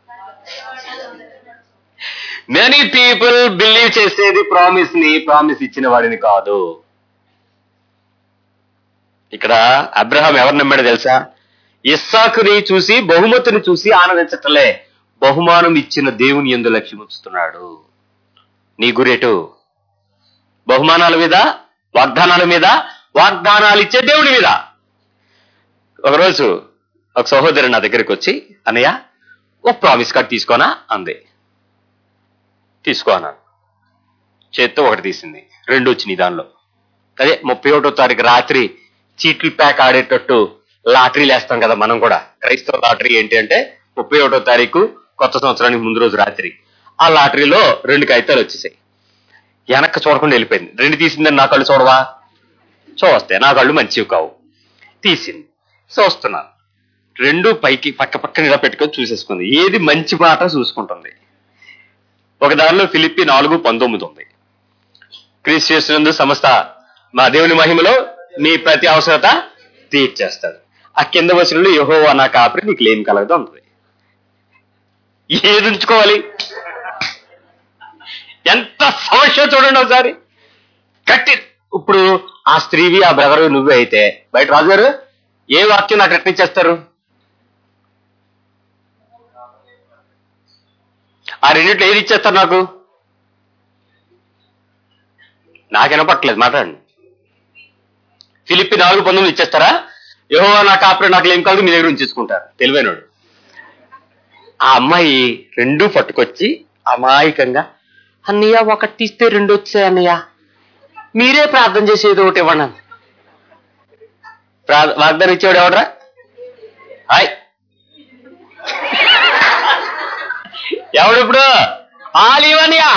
మెనీ పీపుల్ బిలీవ్ చేసేది ప్రామిస్ ని ప్రామిస్ ఇచ్చిన వాడిని కాదు ఇక్కడ అబ్రహాం ఎవరు నమ్మాడో తెలుసా ఇస్సాకుని చూసి బహుమతిని చూసి ఆనందించటలే బహుమానం ఇచ్చిన దేవుని ఎందు లక్ష్యం ఉంచుతున్నాడు నీ గురేటు బహుమానాల మీద వాగ్దానాల మీద వాగ్దానాలు ఇచ్చే దేవుని మీద ఒకరోజు ఒక సహోదరు నా దగ్గరికి వచ్చి అన్నయ్య ఒక ప్రామిస్ కార్డ్ తీసుకోనా అంది తీసుకో అన్నాను చేత్తో ఒకటి తీసింది రెండు వచ్చినాయి దానిలో అదే ముప్పై ఒకటో తారీఖు రాత్రి చీట్లు ప్యాక్ ఆడేటట్టు లాటరీలు వేస్తాం కదా మనం కూడా క్రైస్తవ లాటరీ ఏంటి అంటే ముప్పై ఒకటో తారీఖు కొత్త సంవత్సరానికి ముందు రోజు రాత్రి ఆ లాటరీలో రెండు కాగితాలు వచ్చేసాయి వెనక్కి చూడకుండా వెళ్ళిపోయింది రెండు తీసిందని నా కళ్ళు చూడవా చూస్తే నా కళ్ళు మంచివి కావు తీసింది చూస్తున్నాను రెండు పైకి పక్క పక్కన ఇలా పెట్టుకొని చూసేసుకుంది ఏది మంచి మాట చూసుకుంటుంది ఒక దానిలో ఫిలిప్పి నాలుగు పంతొమ్మిది ఉంది క్రీస్తు చేస్తున్నందు సంస్థ మా దేవుని మహిమలో నీ ప్రతి అవసరత తీర్చేస్తాడు ఆ కింద వచనంలో యహోవా నా కాపరి నీకు ఏం కలగదు ఉంటుంది ఏది ఉంచుకోవాలి ఎంత సమస్య చూడండి ఒకసారి కట్టి ఇప్పుడు ఆ స్త్రీవి ఆ బ్రదరు నువ్వే అయితే బయట రాజు గారు ఏ వాక్యం నాకు రక్షించేస్తారు ఆ రెండింటిలో ఏది ఇచ్చేస్తారు నాకు నాకు వినపట్లేదు మాట్లాడండి ఫిలిప్పి నాలుగు పంతొమ్మిది ఇచ్చేస్తారా యహో నా కాపురం నాకు ఏం కాదు మీ దగ్గర ఉంచేసుకుంటారు తెలివైనడు ఆ అమ్మాయి రెండు పట్టుకొచ్చి అమాయకంగా అన్నయ్య ఒకటి తీస్తే రెండు వచ్చాయి అన్నయ్య మీరే ప్రార్థన చేసి ఏదో ఒకటి ఇవ్వండి అంది. ప్రా- వాగ్దానం ఇచ్చేవాడు ఎవడరా హాయ్ ఎవడు ఇప్పుడు ఆలివనియా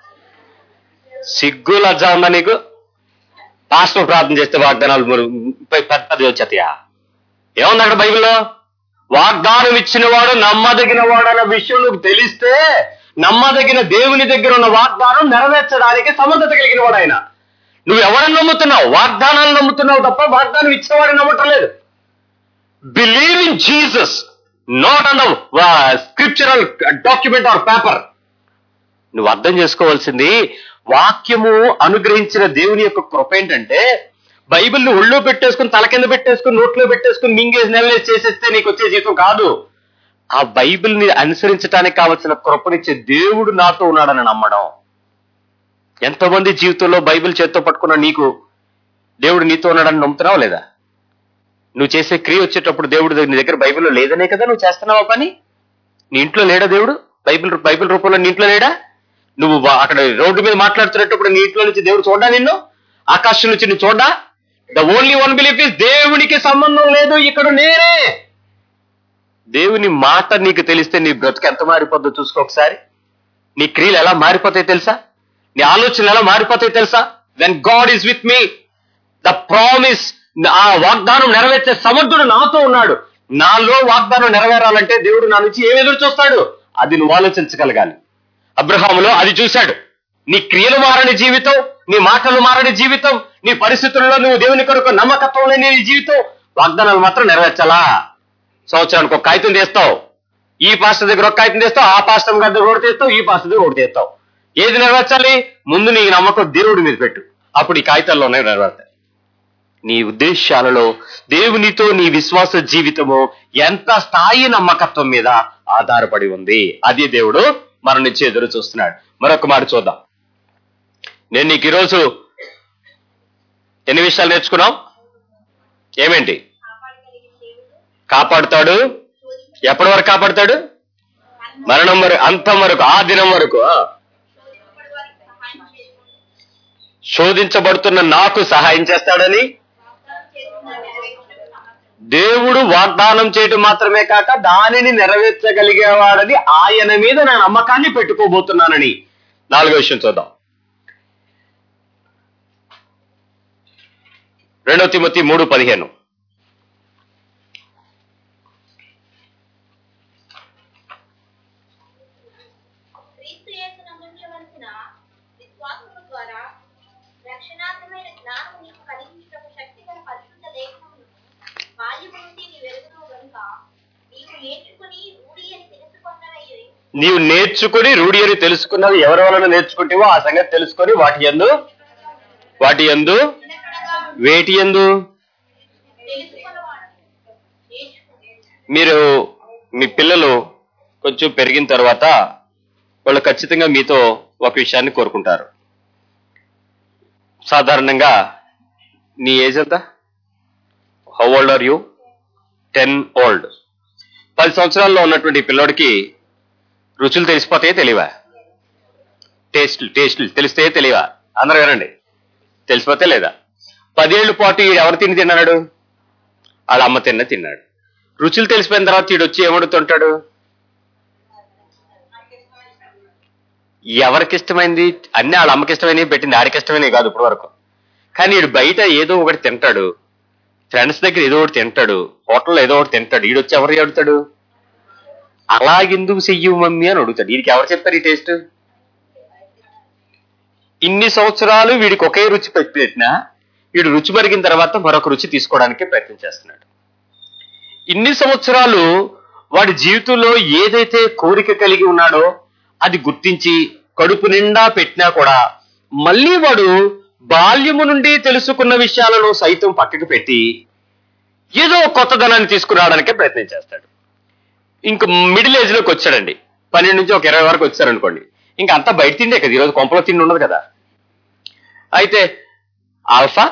సిగ్గు లజ్జ ఉందా నీకు పాస్టర్ ప్రార్థన చేస్తే వాగ్దానాలు మరి పె- పెద్దది వచ్చేతాయా ఏముంది అక్కడ బైబిల్లో వాగ్దానం ఇచ్చిన వాడు నమ్మదగిన వాడు అన్న విషయం నువ్వు తెలిస్తే నమ్మదగిన దేవుని దగ్గర ఉన్న వాగ్దానం నెరవేర్చడానికి సమర్థత కలిగిన వాడు ఆయన నువ్వు ఎవరిని నమ్ముతున్నావు వాగ్దానాలు నమ్ముతున్నావు తప్ప వాగ్దానం ఇచ్చేవాడిని నమ్మటం లేదు believe in Jesus not an scriptural document or paper నువ్వు అర్థం చేసుకోవాల్సింది వాక్యము అనుగ్రహించిన దేవుని యొక్క కృప ఏంటంటే బైబిల్ని ఒళ్ళో పెట్టేసుకుని తల కింద పెట్టేసుకుని నోట్లో పెట్టేసుకుని మింగేసి నెలలేసి చేసేస్తే నీకు వచ్చే జీతం కాదు ఆ బైబిల్ని అనుసరించడానికి కావలసిన కృపనిచ్చే దేవుడు నాతో ఉన్నాడని నమ్మడం ఎంతమంది జీవితంలో బైబిల్ చేత్తో పట్టుకున్న నీకు దేవుడు నీతో ఉన్నాడని నమ్ముతున్నావా లేదా నువ్వు చేసే క్రియ వచ్చేటప్పుడు దేవుడు నీ దగ్గర బైబిల్లో లేదనే కదా నువ్వు చేస్తున్నావా పని నీ ఇంట్లో లేడా దేవుడు బైబిల్ బైబిల్ రూపంలో నీ ఇంట్లో లేడా నువ్వు వా- అక్కడ రోడ్డు మీద మాట్లాడుతున్నప్పుడు నీ ఇంట్లో నుంచి దేవుడు చూడా నిన్ను ఆకాశం నుంచి నువ్వు చూడా the only one belief is దేవునికి సంబంధం లేదు ఇక్కడ నేనే దేవుని మాట నీకు తెలిస్తే నీ బ్రతుకు ఎంత మారిపోద్దో చూసుకో ఒకసారి నీ క్రియలు ఎలా మారిపోతాయి తెలుసా నీ ఆలోచనలు ఎలా మారిపోతాయి తెలుసా when God is with me the promise ఆ వాగ్దానం నెరవేర్చే సమర్థుడు నాతో ఉన్నాడు నాలో వాగ్దానం నెరవేరాలంటే దేవుడు నా నుంచి ఏం ఎదురు చూస్తాడు అది నువ్వు ఆలోచించగలగాలి అబ్రహాములో అది చూశాడు నీ క్రియలు మారని జీవితం నీ మాటలు మారని జీవితం నీ పరిస్థితుల్లో నువ్వు దేవుని కొరకు నమ్మకత్వం లేని నీ జీవితం వాగ్దానాలు మాత్రం నెరవేర్చాలా సంవత్సరానికి ఒక కాగితం తీస్తావు ఈ పాస్టర్ దగ్గర ఒక కాగితం తీస్తావు ఆ పాస్టర్ గారి దగ్గర ఒకటి తీస్తావు ఈ పాస్టర్ దగ్గర ఒకటి తీస్తావు ఏది నెరవేర్చాలి ముందు నీ నమ్మకం దేవుడి మీద పెట్టు అప్పుడు ఈ కాగితాల్లోనే నెరవేర్తాయి నీ ఉద్దేశాలలో దేవునితో నీ విశ్వాస జీవితము ఎంత స్థాయి నమ్మకత్వం మీద ఆధారపడి ఉంది అది దేవుడు మన నుంచి ఎదురు చూస్తున్నాడు మరొక మాట చూద్దాం నేను నీకు ఈరోజు ఎన్ని విషయాలు నేర్చుకున్నాం ఏమేంటి కాపాడగలిగిన దేవుడు కాపాడుతాడు శోధించ ఎప్పటి వరకు కాపాడుతాడు మరణం వరకు అంతం వరకు ఆ దినం వరకు ఆ. శోధింపబడి వారికి సహాయం చేసుకుంటూ శోధించబడుతున్న నాకు సహాయం చేస్తాడని వాగ్దానం చేస్తున్న నెరవేర్చుటకు సమర్థుడు దేవుడు వాగ్దానం చేయటం మాత్రమే కాక దానిని నెరవేర్చగలిగేవాడని ఆయన మీద నా నమ్మకాన్ని పెట్టుకోబోతున్నానని నాలుగో విషయం చూద్దాం రెండో తిమ్మతి మూడు పదిహేను క్రీస్తు యేసును అందించవలసిన విశ్వాసము ద్వారా రక్షణార్థమైన జ్ఞానం నీకు కలిగించుటకు శక్తిగల పరిశుద్ధ లేఖనమును బాల్యము నుండి నీ వెలుగును గనుక నీవు నేర్చుకుని రూఢి అని తెలుసుకొన్నవయ్యి నీవు నేర్చుకుని రూఢి అని తెలుసుకున్నది ఎవరి వలన నేర్చుకుంటేవో ఆ సంగతి తెలుసుకొని వాటి ఎందు వాటి ఎందు నిలకడగా వేటి ఎందు తెలుసుకొనవాడు నేర్చుకుని మీరు మీ పిల్లలు కొంచెం పెరిగిన తర్వాత వాళ్ళు ఖచ్చితంగా మీతో ఒక విషయాన్ని కోరుకుంటారు సాధారణంగా నీ ఏజ్ ఎంత how old are you ten old పది సంవత్సరాల్లో ఉన్నటువంటి ఈ పిల్లోడికి రుచులు తెలిసిపోతాయే తెలియవా టేస్ట్లు టేస్ట్లు తెలిస్తే తెలియవా అందరూ వినండి తెలిసిపోతే లేదా పదేళ్ల పాటు ఈడు ఎవరు తిని తిన్నాడు వాళ్ళ అమ్మ తిన్న తిన్నాడు రుచులు తెలిసిపోయిన తర్వాత ఈడు వచ్చి ఏమడుతుంటాడు ఎవరికి ఇష్టమైంది అన్ని వాళ్ళ అమ్మకి ఇష్టమైనవి పెట్టింది ఆడికి ఇష్టమైనవి కాదు ఇప్పటి వరకు కానీ వీడు బయట ఏదో ఒకటి తింటాడు ఫ్రెండ్స్ దగ్గర ఏదో ఒకటి తింటాడు హోటల్లో ఏదో ఒకటి తింటాడు ఈడొచ్చి ఎవరు అడుగుతాడు అలాగెందుకు చెయ్యవు మమ్మీ అని అడుగుతాడు వీడికి ఎవరు చెప్తారు ఈ టేస్ట్ ఇన్ని సంవత్సరాలు వీడికి ఒకే రుచి పెట్టి పెట్టినా వీడు రుచి మరిగిన తర్వాత మరొక రుచి తీసుకోవడానికి ప్రయత్నం చేస్తున్నాడు ఇన్ని సంవత్సరాలు వాడి జీవితంలో ఏదైతే కోరిక కలిగి ఉన్నాడో అది గుర్తించి కడుపు నిండా పెట్టినా కూడా మళ్ళీ వాడు బాల్యము నుండి తెలుసుకున్న విషయాలను సైతం పక్కకు పెట్టి ఏదో కొత్తదనాన్ని తీసుకురావడానికే ప్రయత్నం చేస్తాడు ఇంక మిడిల్ ఏజ్ లోకి వచ్చాడండి పన్నెండు నుంచి ఒక ఇరవై వరకు వచ్చారనుకోండి ఇంకా అంతా బయట తిండే కదా ఈరోజు కొంపలో తిండి ఉండదు కదా అయితే ఆల్ఫా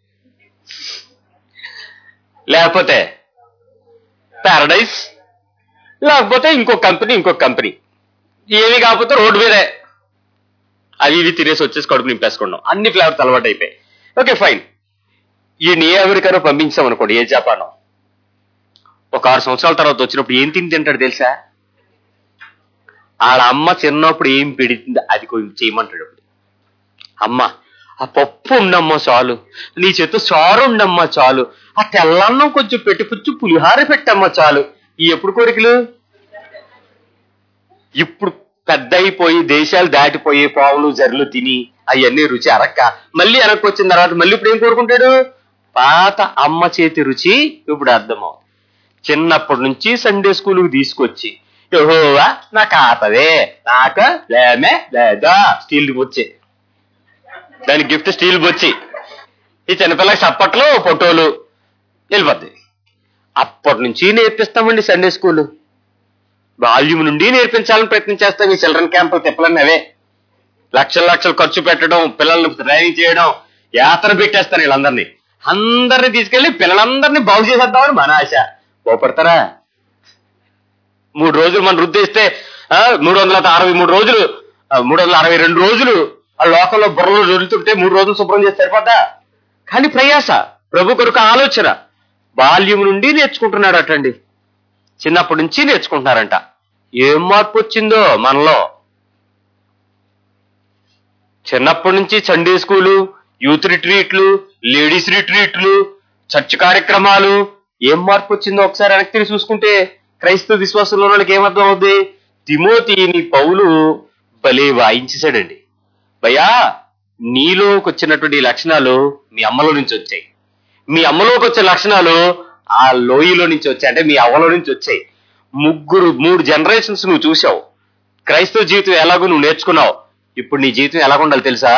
లేకపోతే పారడైజ్ లేకపోతే ఇంకో కంపెనీ ఇంకో కంపెనీ ఏమి కాకపోతే రోడ్డు మీదే అవి ఇవి తినేసి వచ్చేసి కడుపు నింపేసుకున్నాం అన్ని ఫ్లేవర్స్ అలవాటు అయిపోయి ఓకే ఫైన్ ఈ ఏ అమెరికానో పంపించాం అనుకోండి ఏ జపానో ఒక ఆరు సంవత్సరాల తర్వాత వచ్చినప్పుడు ఏం తిని తింటాడు తెలుసా వాళ్ళ అమ్మ చిన్నప్పుడు ఏం పెడుతుంది అది కొంచెం చేయమంటాడు అప్పుడు అమ్మ ఆ పప్పు ఉండమ్మా చాలు నీ చేత చారు ఉండమ్మా చాలు ఆ తెల్లన్నం కొంచెం పెట్టి కొంచెం పులిహార పెట్టమ్మా చాలు ఈ ఎప్పుడు కోరికలు ఇప్పుడు పెద్ద అయిపోయి దేశాలు దాటిపోయి పావులు జర్లు తిని అవన్నీ రుచి అరక్క మళ్ళీ వెనక్కి వచ్చిన తర్వాత మళ్ళీ ఇప్పుడు ఏం కోరుకుంటాడు పాత అమ్మ చేతి రుచి ఇప్పుడు అర్థమవుతుంది చిన్నప్పటి నుంచి సండే స్కూల్కి తీసుకొచ్చి యెహోవా నాకు ఆతదే నాకు లేమే లేదా స్టీల్ బొచ్చి దాని గిఫ్ట్ స్టీల్ బొచ్చి ఈ చిన్నపిల్లకి చప్పట్లు ఫోటోలు వెళ్ళిపోద్ది అప్పటి నుంచి నేర్పిస్తామండి సండే స్కూల్ వాల్యూమ్ నుండి నేర్పించాలని ప్రయత్నం చేస్తాం ఈ చిల్డ్రన్ క్యాంపులు తిప్పలన్నీ అవే లక్షల లక్షలు ఖర్చు పెట్టడం పిల్లల్ని ట్రైనింగ్ చేయడం యాత్ర పెట్టేస్తారు వీళ్ళందరినీ అందరినీ తీసుకెళ్లి పిల్లలందరినీ బాగు చేసేద్దామని మన ఆశ పోపడతారా మూడు రోజులు మనం రుద్దేస్తే ఆ, మూడు వందల అరవై మూడు రోజులు ఆ, మూడు వందల అరవై రెండు రోజులు ఆ లోకంలో బుర్రలు దొరుకుతుంటే మూడు రోజులు శుభ్రం చేసి సరిపోద్దా కానీ ప్రయాస ప్రభు కొరకు ఆలోచన బాల్యం నుండి నేర్చుకుంటున్నాడు అటండి చిన్నప్పటి నుంచి నేర్చుకుంటున్నారంట ఏం మార్పు వచ్చిందో మనలో చిన్నప్పటి నుంచి సండే స్కూలు యూత్ రిట్రీట్లు లేడీస్ రిట్రీట్లు చర్చ్ కార్యక్రమాలు ఏం మార్పు వచ్చిందో ఒకసారి వెనక్కి తిరిగి చూసుకుంటే క్రైస్తవ విశ్వాసంలో వాళ్ళకి ఏమర్థం అవుద్ది తిమోతిని పౌలు భలే వాయించేశాడండి భయ్యా నీలోకి వచ్చినటువంటి ఈ లక్షణాలు మీ అమ్మలో నుంచి వచ్చాయి మీ అమ్మలోకి వచ్చే లక్షణాలు ఆ లోయలో నుంచి వచ్చాయి అంటే మీ అవ్వలో నుంచి వచ్చాయి ముగ్గురు మూడు జనరేషన్స్ నువ్వు చూసావు క్రైస్తవ జీవితం ఎలాగో నువ్వు నేర్చుకున్నావు ఇప్పుడు నీ జీవితం ఎలా ఉండాలి తెలుసా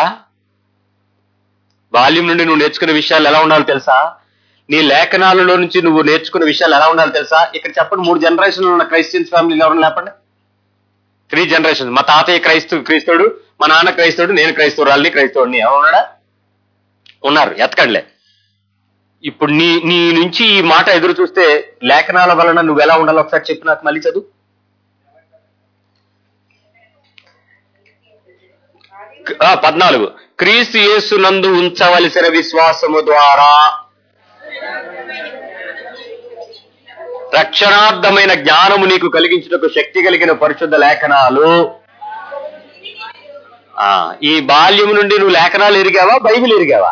బాల్యం నుండి నువ్వు నేర్చుకునే విషయాలు ఎలా ఉండాలో తెలుసా నీ లేఖనాలలో నుంచి నువ్వు నేర్చుకునే విషయాలు ఎలా ఉండాలో తెలుసా ఇక్కడ చెప్పండి మూడు జనరేషన్లు ఉన్న క్రైస్టియన్స్ ఫ్యామిలీ ఎవరైనా లేపండి త్రీ జనరేషన్ మా తాతయ్య క్రైస్తవ క్రైస్తవుడు మా నాన్న క్రైస్తవుడు నేను క్రైస్తవురాలని క్రైస్తవుడిని ఎవరున్నాడా ఉన్నారు ఎతకండిలే ఇప్పుడు నీ నీ నుంచి ఈ మాట ఎదురు చూస్తే లేఖనాల వలన నువ్వు ఎలా ఉండాలో ఒకసారి చెప్పు నాకు మళ్ళీ చదువు ఆ, పద్నాలుగు క్రీస్తు యేసు నందు ఉంచవలసిన విశ్వాసము ద్వారా రక్షణార్థమైన జ్ఞానము నీకు కలిగించుటకు శక్తి కలిగిన పరిశుద్ధ లేఖనాలు ఆ ఈ బాల్యం నుండి నువ్వు లేఖనాలు ఎరిగావా బైబిల్ ఎరిగావా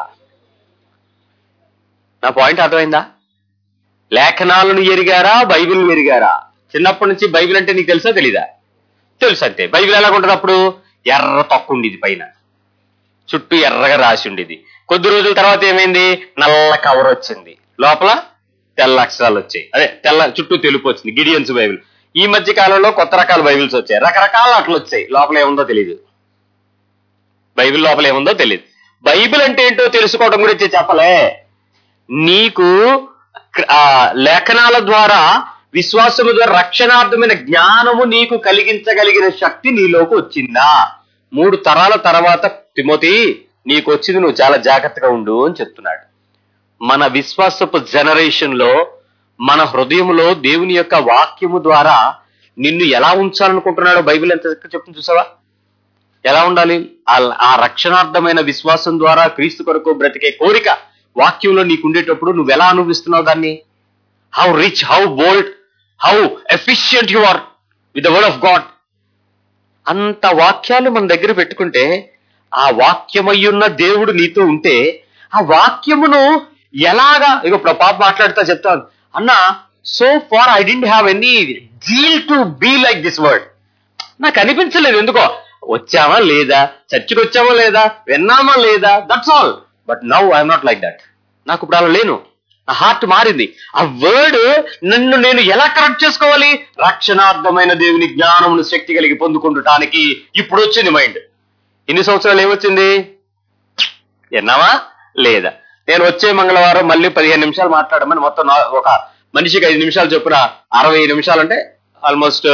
నా పాయింట్ అర్థమైందా లేఖనాలను ఎరిగారా బైబిల్ ఎరిగారా చిన్నప్పటి నుంచి బైబిల్ అంటే నీకు తెలుసా తెలీదా తెలుసు అంతే బైబిల్ ఎలా ఉంటుంది అప్పుడు ఎర్ర తొక్కు ఉండేది పైన చుట్టూ ఎర్రగా రాసి ఉండేది కొద్ది రోజుల తర్వాత ఏమైంది నల్ల కవర్ వచ్చింది లోపల తెల్ల అక్షరాలు వచ్చాయి అదే తెల్ల చుట్టూ తెలుపు వచ్చింది గిడియన్స్ బైబిల్ ఈ మధ్య కాలంలో కొత్త రకాల బైబిల్స్ వచ్చాయి రకరకాల అట్లు వచ్చాయి లోపల ఏముందో తెలియదు బైబిల్ లోపల ఏముందో తెలియదు బైబిల్ అంటే ఏంటో తెలుసుకోవడం గురించి చెప్పలే నీకు క్ర- ఆ లేఖనాల ద్వారా విశ్వాసము ద్వారా రక్షణార్థమైన జ్ఞానము నీకు కలిగించగలిగిన శక్తి నీలోకి వచ్చిందా మూడు తరాల తర్వాత తిమోతి నీకు వచ్చింది నువ్వు చాలా జాగ్రత్తగా ఉండు అని చెప్తున్నాడు మన విశ్వాసపు జనరేషన్ లో మన హృదయంలో దేవుని యొక్క వాక్యము ద్వారా నిన్ను ఎలా ఉంచాలనుకుంటున్నాడో బైబిల్ ఎంత చక్కగా చెప్తుంది చూసావా ఎలా ఉండాలి ఆ- ఆ రక్షణార్థమైన విశ్వాసం ద్వారా క్రీస్తు కొరకు బ్రతికే కోరిక వాక్యంలో నీకు ఉండేటప్పుడు నువ్వు ఎలా అనుభవిస్తున్నావు దాన్ని how rich how bold how efficient you are with the word of God అంత వాక్యాలు మన దగ్గర పెట్టుకుంటే ఆ వాక్యమయ్యున్న దేవుడు నీతో ఉంటే ఆ వాక్యమును ఎలాగా ఇక ఇప్పుడు పాప మాట్లాడుతా చెప్తాను అన్న so far I didn't have any zeal to be like this word నాకు అనిపించలేదు ఎందుకో వచ్చామా లేదా చర్చికి వచ్చామా లేదా విన్నామా లేదా that's all but now I'm not like that నాకు ఇప్పుడు అలా లేను నా హార్ట్ మారింది ఆ వర్డ్ నన్ను నేను ఎలా కరెక్ట్ చేసుకోవాలి రక్షణార్థమైన దేవుని జ్ఞానమును శక్తి కలిగి పొందుకుండటానికి ఇప్పుడు వచ్చింది మైండ్ ఇన్ని సంవత్సరాలు ఏమొచ్చింది విన్నావా లేదా నేను వచ్చే మంగళవారం మళ్ళీ పదిహేను నిమిషాలు మాట్లాడమని మొత్తం నా- ఒక మనిషికి ఐదు నిమిషాలు చొప్పున అరవై నిమిషాలు అంటే ఆల్మోస్ట్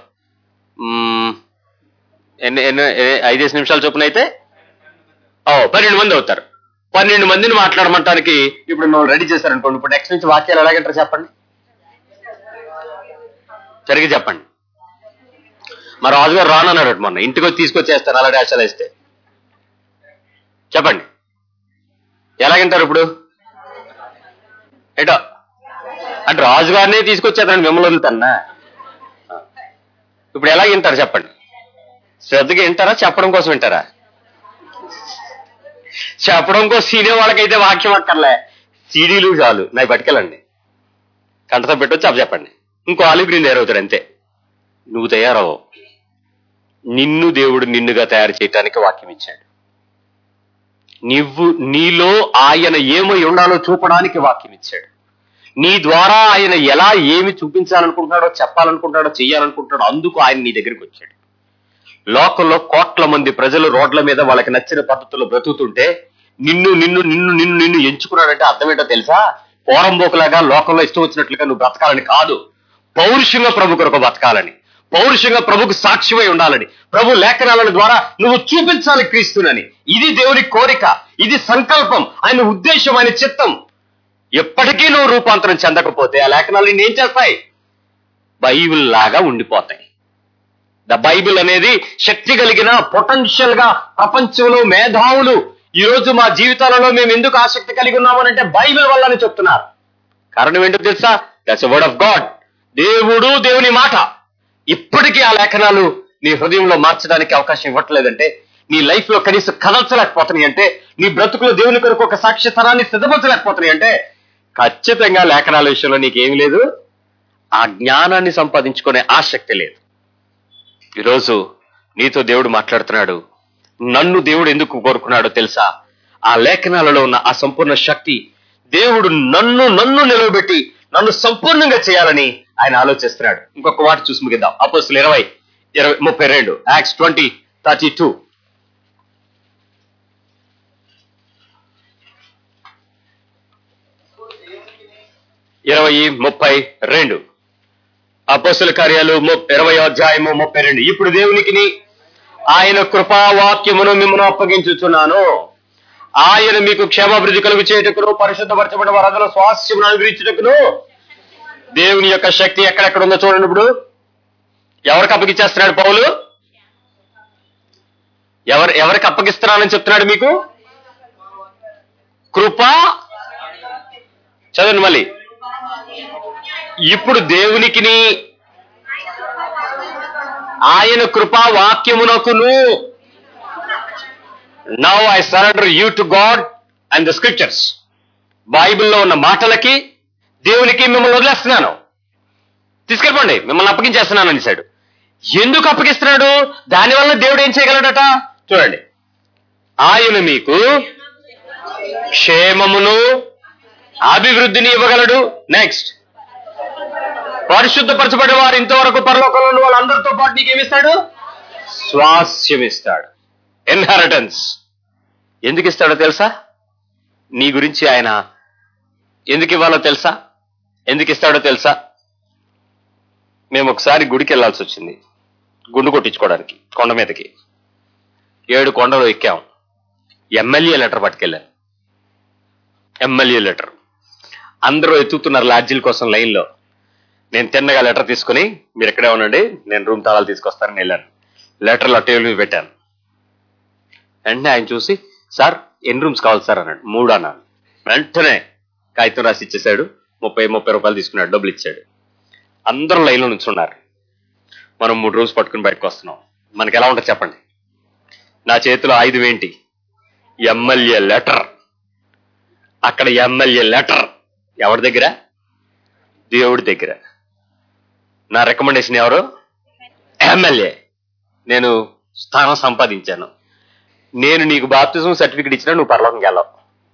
ఎన్ని ఎన్ని ఏ- ఐదేసి నిమిషాలు చొప్పున అయితే ఓ పన్నెండు మంది అవుతారు పన్నెండు మందిని మాట్లాడమంటానికి ఇప్పుడు నువ్వు రెడీ చేశారనుకోండి ఇప్పుడు నెక్స్ట్ నుంచి వాక్యాలు ఎలాగంటారు చెప్పండి సరిగ్గా చెప్పండి మా రాజుగారు రానన్నాడు మొన్న ఇంటికి వచ్చి తీసుకొచ్చేస్తారు అలా డాషాలు వేస్తే చెప్పండి ఎలాగంటారు ఇప్పుడు ఏటో అంటే రాజుగారినే తీసుకొచ్చేస్తాను మిమ్మల్ని వదులుతానా ఇప్పుడు ఎలా వింటారు చెప్పండి శ్రద్ధగా వింటారా చెప్పడం కోసం వింటారా చెప్పడం కోసం సీనే వాళ్ళకైతే వాక్యం అక్కర్లే సీడీలు చాలు నాకు పట్టుకెళ్ళండి కంటతో పెట్టొచ్చు అప్పు చెప్పండి ఇంకో ఆలివ్ గ్రీన్ తయారవుతాడు అంతే నువ్వు తయారవు నిన్ను దేవుడు నిన్నుగా తయారు చేయటానికి వాక్యం ఇచ్చాడు నువ్వు నీలో ఆయన ఏమై ఉండాలో చూపడానికి వాక్యం ఇచ్చాడు నీ ద్వారా ఆయన ఎలా ఏమి చూపించాలనుకుంటున్నాడో చెప్పాలనుకుంటున్నాడో చెయ్యాలనుకుంటున్నాడో అందుకు ఆయన నీ దగ్గరికి వచ్చాడు లోకంలో కోట్ల మంది ప్రజలు రోడ్ల మీద వాళ్ళకి నచ్చిన పద్ధతుల్లో బ్రతుకుతుంటే నిన్ను నిన్ను నిన్ను నిన్ను నిన్ను ఎంచుకున్నాడంటే అర్థం ఏంటో తెలుసా పోరంబోకులాగా లోకంలో ఇష్టం వచ్చినట్లుగా నువ్వు బ్రతకాలని కాదు పౌరుషంగా ప్రభు కొరకు బతకాలని పౌరుషంగా ప్రభుకు సాక్ష్యమై ఉండాలని ప్రభు లేఖనాల ద్వారా నువ్వు చూపించాలి క్రీస్తునని ఇది దేవుని కోరిక ఇది సంకల్పం ఆయన ఉద్దేశం ఆయన చిత్తం ఎప్పటికీ నువ్వు రూపాంతరం చెందకపోతే ఆ లేఖనాలు నిన్ను ఏం చేస్తాయి బైబిల్ లాగా ఉండిపోతాయి ద బైబిల్ అనేది శక్తి కలిగిన పొటెన్షియల్ గా ప్రపంచంలో మేధావులు ఈ రోజు మా జీవితాలలో మేము ఎందుకు ఆసక్తి కలిగి ఉన్నామనంటే బైబిల్ వల్లని చెప్తున్నారు కారణం ఏంటో తెలుసా దట్స్ వర్డ్ ఆఫ్ గాడ్ దేవుడు దేవుని మాట ఇప్పటికీ ఆ లేఖనాలు నీ హృదయంలో మార్చడానికి అవకాశం ఇవ్వట్లేదంటే నీ లైఫ్ లో కనీసం కదల్చలేకపోతున్నాయి అంటే నీ బ్రతుకులో దేవుని కొరకు ఒక సాక్ష్యతరాన్ని సిద్ధపరచలేకపోతున్నాయి అంటే ఖచ్చితంగా లేఖనాల విషయంలో నీకేమి లేదు ఆ జ్ఞానాన్ని సంపాదించుకునే ఆసక్తి లేదు ఈరోజు నీతో దేవుడు మాట్లాడుతున్నాడు నన్ను దేవుడు ఎందుకు కోరుకున్నాడో తెలుసా ఆ లేఖనాలలో ఉన్న ఆ సంపూర్ణ శక్తి దేవుడు నన్ను నన్ను నిలవబెట్టి నన్ను సంపూర్ణంగా చేయాలని ఆయన ఆలోచిస్తున్నాడు ఇంకొక మాట చూసి ముగిద్దాం అపోస్తులు ఇరవై ఇరవై ముప్పై రెండు యాక్స్ ట్వంటీ థర్టీ టూ ఇరవై ముప్పై రెండు అపోస్తుల కార్యాలు ము- ఇరవై అధ్యాయము ముప్పై రెండు ఇప్పుడు దేవునికి ఆయన కృపావాక్యమును మిమ్మల్ని అప్పగించుచున్నాను ఆయన మీకు క్షేమాభివృద్ధి కలుగు చేయుటకును పరిశుద్ధపరచబడిన వారందరూ స్వాస్థ్యమును అనుగ్రహించుటకును దేవుని యొక్క శక్తి ఎక్కడెక్కడ ఉందో చూడండి ఇప్పుడు ఎవరికి అప్పగించేస్తున్నాడు పౌలు ఎవరు ఎవరికి అప్పగిస్తున్నానని చెప్తున్నాడు మీకు కృప చదవండి మళ్ళీ ఇప్పుడు దేవునికిని ఆయన కృపా వాక్యమునకును now I surrender you to God and the scriptures బైబిల్లో ఉన్న మాటలకి దేవునికి మిమ్మల్ని వదిలేస్తున్నాను తీసుకెళ్ళిపోండి మిమ్మల్ని అప్పగించేస్తున్నాను అనేసాడు ఎందుకు అప్పగిస్తున్నాడు దానివల్ల దేవుడు ఏం చేయగలడట చూడండి ఆయన మీకు క్షేమమును అభివృద్ధిని ఇవ్వగలడు నెక్స్ట్ పరిశుద్ధపరచబడే వారు ఇంతవరకు పరలోకంలో ఉన్న వాళ్ళందరితో పాటు నీకేమిస్తాడు స్వాస్యం ఇస్తాడు ఇన్హెరిటెన్స్ ఎందుకు ఇస్తాడో తెలుసా నీ గురించి ఆయన ఎందుకు ఇవ్వాలో తెలుసా ఎందుకు ఇస్తాడో తెలుసా మేము ఒకసారి గుడికి వెళ్ళాల్సి వచ్చింది గుండు కొట్టించుకోవడానికి కొండ మీదకి ఏడు కొండలు ఎక్కాం ఎమ్మెల్యే లెటర్ పట్టుకెళ్ళాను ఎమ్మెల్యే లెటర్ అందరూ ఎత్తుతున్నారు లాడ్జీల కోసం లైన్లో నేను తిన్నగా లెటర్ తీసుకుని మీరు ఎక్కడే ఉండండి నేను రూమ్ తాళాలు తీసుకొస్తానని వెళ్ళాను లెటర్లో టేబుల్ మీద పెట్టాను వెంటనే ఆయన చూసి సార్ ఎన్ని రూమ్స్ కావాలి సార్ అన్నాడు మూడు అన్నాను వెంటనే కాగితం రాసి ఇచ్చేసాడు ముప్పై ముప్పై రూపాయలు తీసుకున్నాడు డబ్బులు ఇచ్చాడు అందరూ లైన్లో నుంచున్నారు మనం మూడు రూమ్స్ పట్టుకుని బయటకు వస్తున్నాం మనకి ఎలా ఉంటుంది చెప్పండి నా చేతిలో ఆయుధం ఏంటి ఎమ్మెల్యే లెటర్ అక్కడ ఎమ్మెల్యే లెటర్ ఎవరి దగ్గర దేవుడి దగ్గర నా రికమెండేషన్ ఎవరు ఎమ్మెల్యే నేను స్థానం సంపాదించాను నేను నీకు బాప్తిజం సర్టిఫికెట్ ఇచ్చినా నువ్వు పరలోకంకి వెళ్ళవు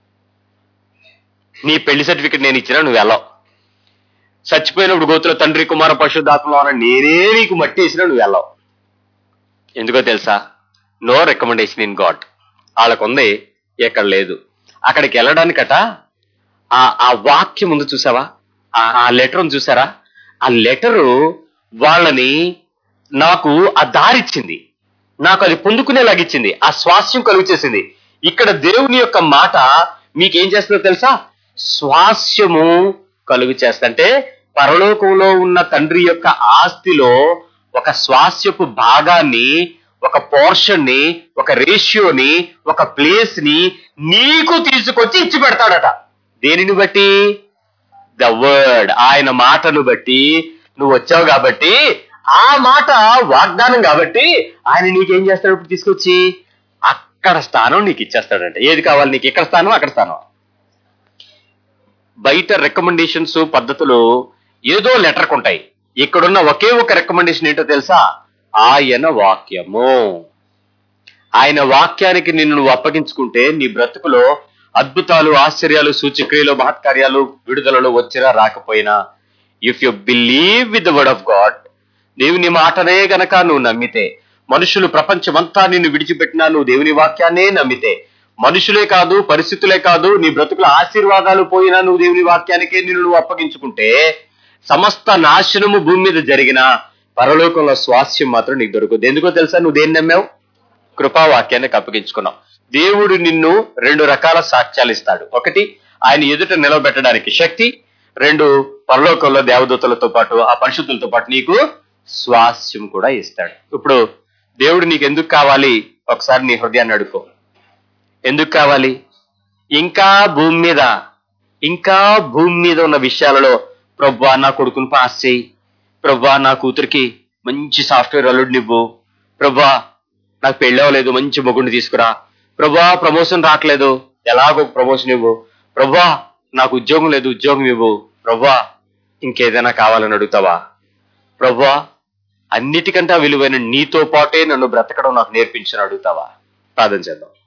నీ పెళ్లి సర్టిఫికెట్ నేను ఇచ్చినా నువ్వు వెళ్ళవు చచ్చిపోయినప్పుడు గోతుల తండ్రి కుమార పశుధాత్మలో ఉన్న నేనే నీకు మట్టి వేసినా నువ్వు వెళ్ళవు ఎందుకో తెలుసా నో రికమెండేషన్ ఇన్ గాడ్ వాళ్ళకు ఉంది ఎక్కడ లేదు అక్కడికి వెళ్ళడానికట ఆ ఆ వాక్యం ఉంది చూసావా ఆ ఆ లెటర్ ఉంది చూసారా ఆ లెటరు వాళ్ళని నాకు ఆ దారిచ్చింది నాకు అది పొందుకునేలాగిచ్చింది ఆ స్వాస్యం కలుగు చేసింది ఇక్కడ దేవుని యొక్క మాట మీకేం చేస్తుందో తెలుసా స్వాస్యము కలుగు చేస్తంటే పరలోకంలో ఉన్న తండ్రి యొక్క ఆస్తిలో ఒక స్వాస్యపు భాగాన్ని ఒక పోర్షన్ ని ఒక రేషియోని ఒక ప్లేస్ ని నీకు తీసుకొచ్చి ఇచ్చి పెడతాడట దేనిని బట్టి ద వర్డ్ ఆయన మాటను బట్టి నువ్వు వచ్చావు కాబట్టి ఆ మాట వాగ్దానం కాబట్టి ఆయన నీకేం చేస్తాడు ఇప్పుడు తీసుకొచ్చి అక్కడ స్థానం నీకు ఇచ్చేస్తాడంట ఏది కావాలి నీకు ఇక్కడ స్థానం అక్కడ స్థానం బయట రికమెండేషన్స్ పద్ధతులు ఏదో లెటర్కు ఉంటాయి ఇక్కడున్న ఒకే ఒక రికమెండేషన్ ఏంటో తెలుసా ఆయన వాక్యము ఆయన వాక్యానికి నిన్ను నువ్వు అప్పగించుకుంటే నీ బ్రతుకులో అద్భుతాలు ఆశ్చర్యాలు సూచక్రియలు మహత్కార్యాలు విడుదలలో వచ్చినా రాకపోయినా if you believe with the word of God దేవుని మాటనే గనక నువ్వు నమ్మితే మనుషులు ప్రపంచమంతా నిన్ను విడిచిపెట్టినా నువ్వు దేవుని వాక్యాన్నే నమ్మితే మనుషులే కాదు పరిస్థితులే కాదు నీ బ్రతుకుల ఆశీర్వాదాలు పోయినా నువ్వు దేవుని వాక్యానికే నిన్ను నువ్వు అప్పగించుకుంటే సమస్త నాశనము భూమి మీద జరిగిన పరలోకంలో స్వాస్యం మాత్రం నీకు దొరుకుతుంది ఎందుకో తెలుసా నువ్వు దేన్ని నమ్మావు కృపావాక్యానికి అప్పగించుకున్నావు దేవుడు నిన్ను రెండు రకాల సాక్ష్యాలు ఇస్తాడు ఒకటి ఆయన ఎదుట నిలబెట్టడానికి శక్తి రెండు పరలోకంలో దేవదూతలతో పాటు ఆ పరిశుద్ధులతో పాటు నీకు స్వాస్యం కూడా ఇస్తాడు ఇప్పుడు దేవుడు నీకు ఎందుకు కావాలి ఒకసారి నీ హృదయాన్ని అడుకో ఎందుకు కావాలి ఇంకా భూమి మీద ఇంకా భూమి మీద ఉన్న విషయాలలో ప్రవ్వా నా కొడుకుని పాస్ చేయి ప్రవ్వా నా కూతురికి మంచి సాఫ్ట్వేర్ అల్లుడినివ్వు ప్రవ్వా నాకు పెళ్ళి అవ్వలేదు మంచి మొగుడిని తీసుకురా ప్రభా ప్రమోషన్ రావట్లేదు ఎలాగో ప్రమోషన్ ఇవ్వు ప్రభా నాకు ఉద్యోగం లేదు ఉద్యోగం ఇవ్వు ప్రభా ఇంకేదైనా కావాలని అడుగుతావా ప్రభా అన్నిటికంటే విలువైన నీతో పాటే నన్ను బ్రతకడం నాకు నేర్పించని అడుగుతావా ప్రార్థన చేద్దాం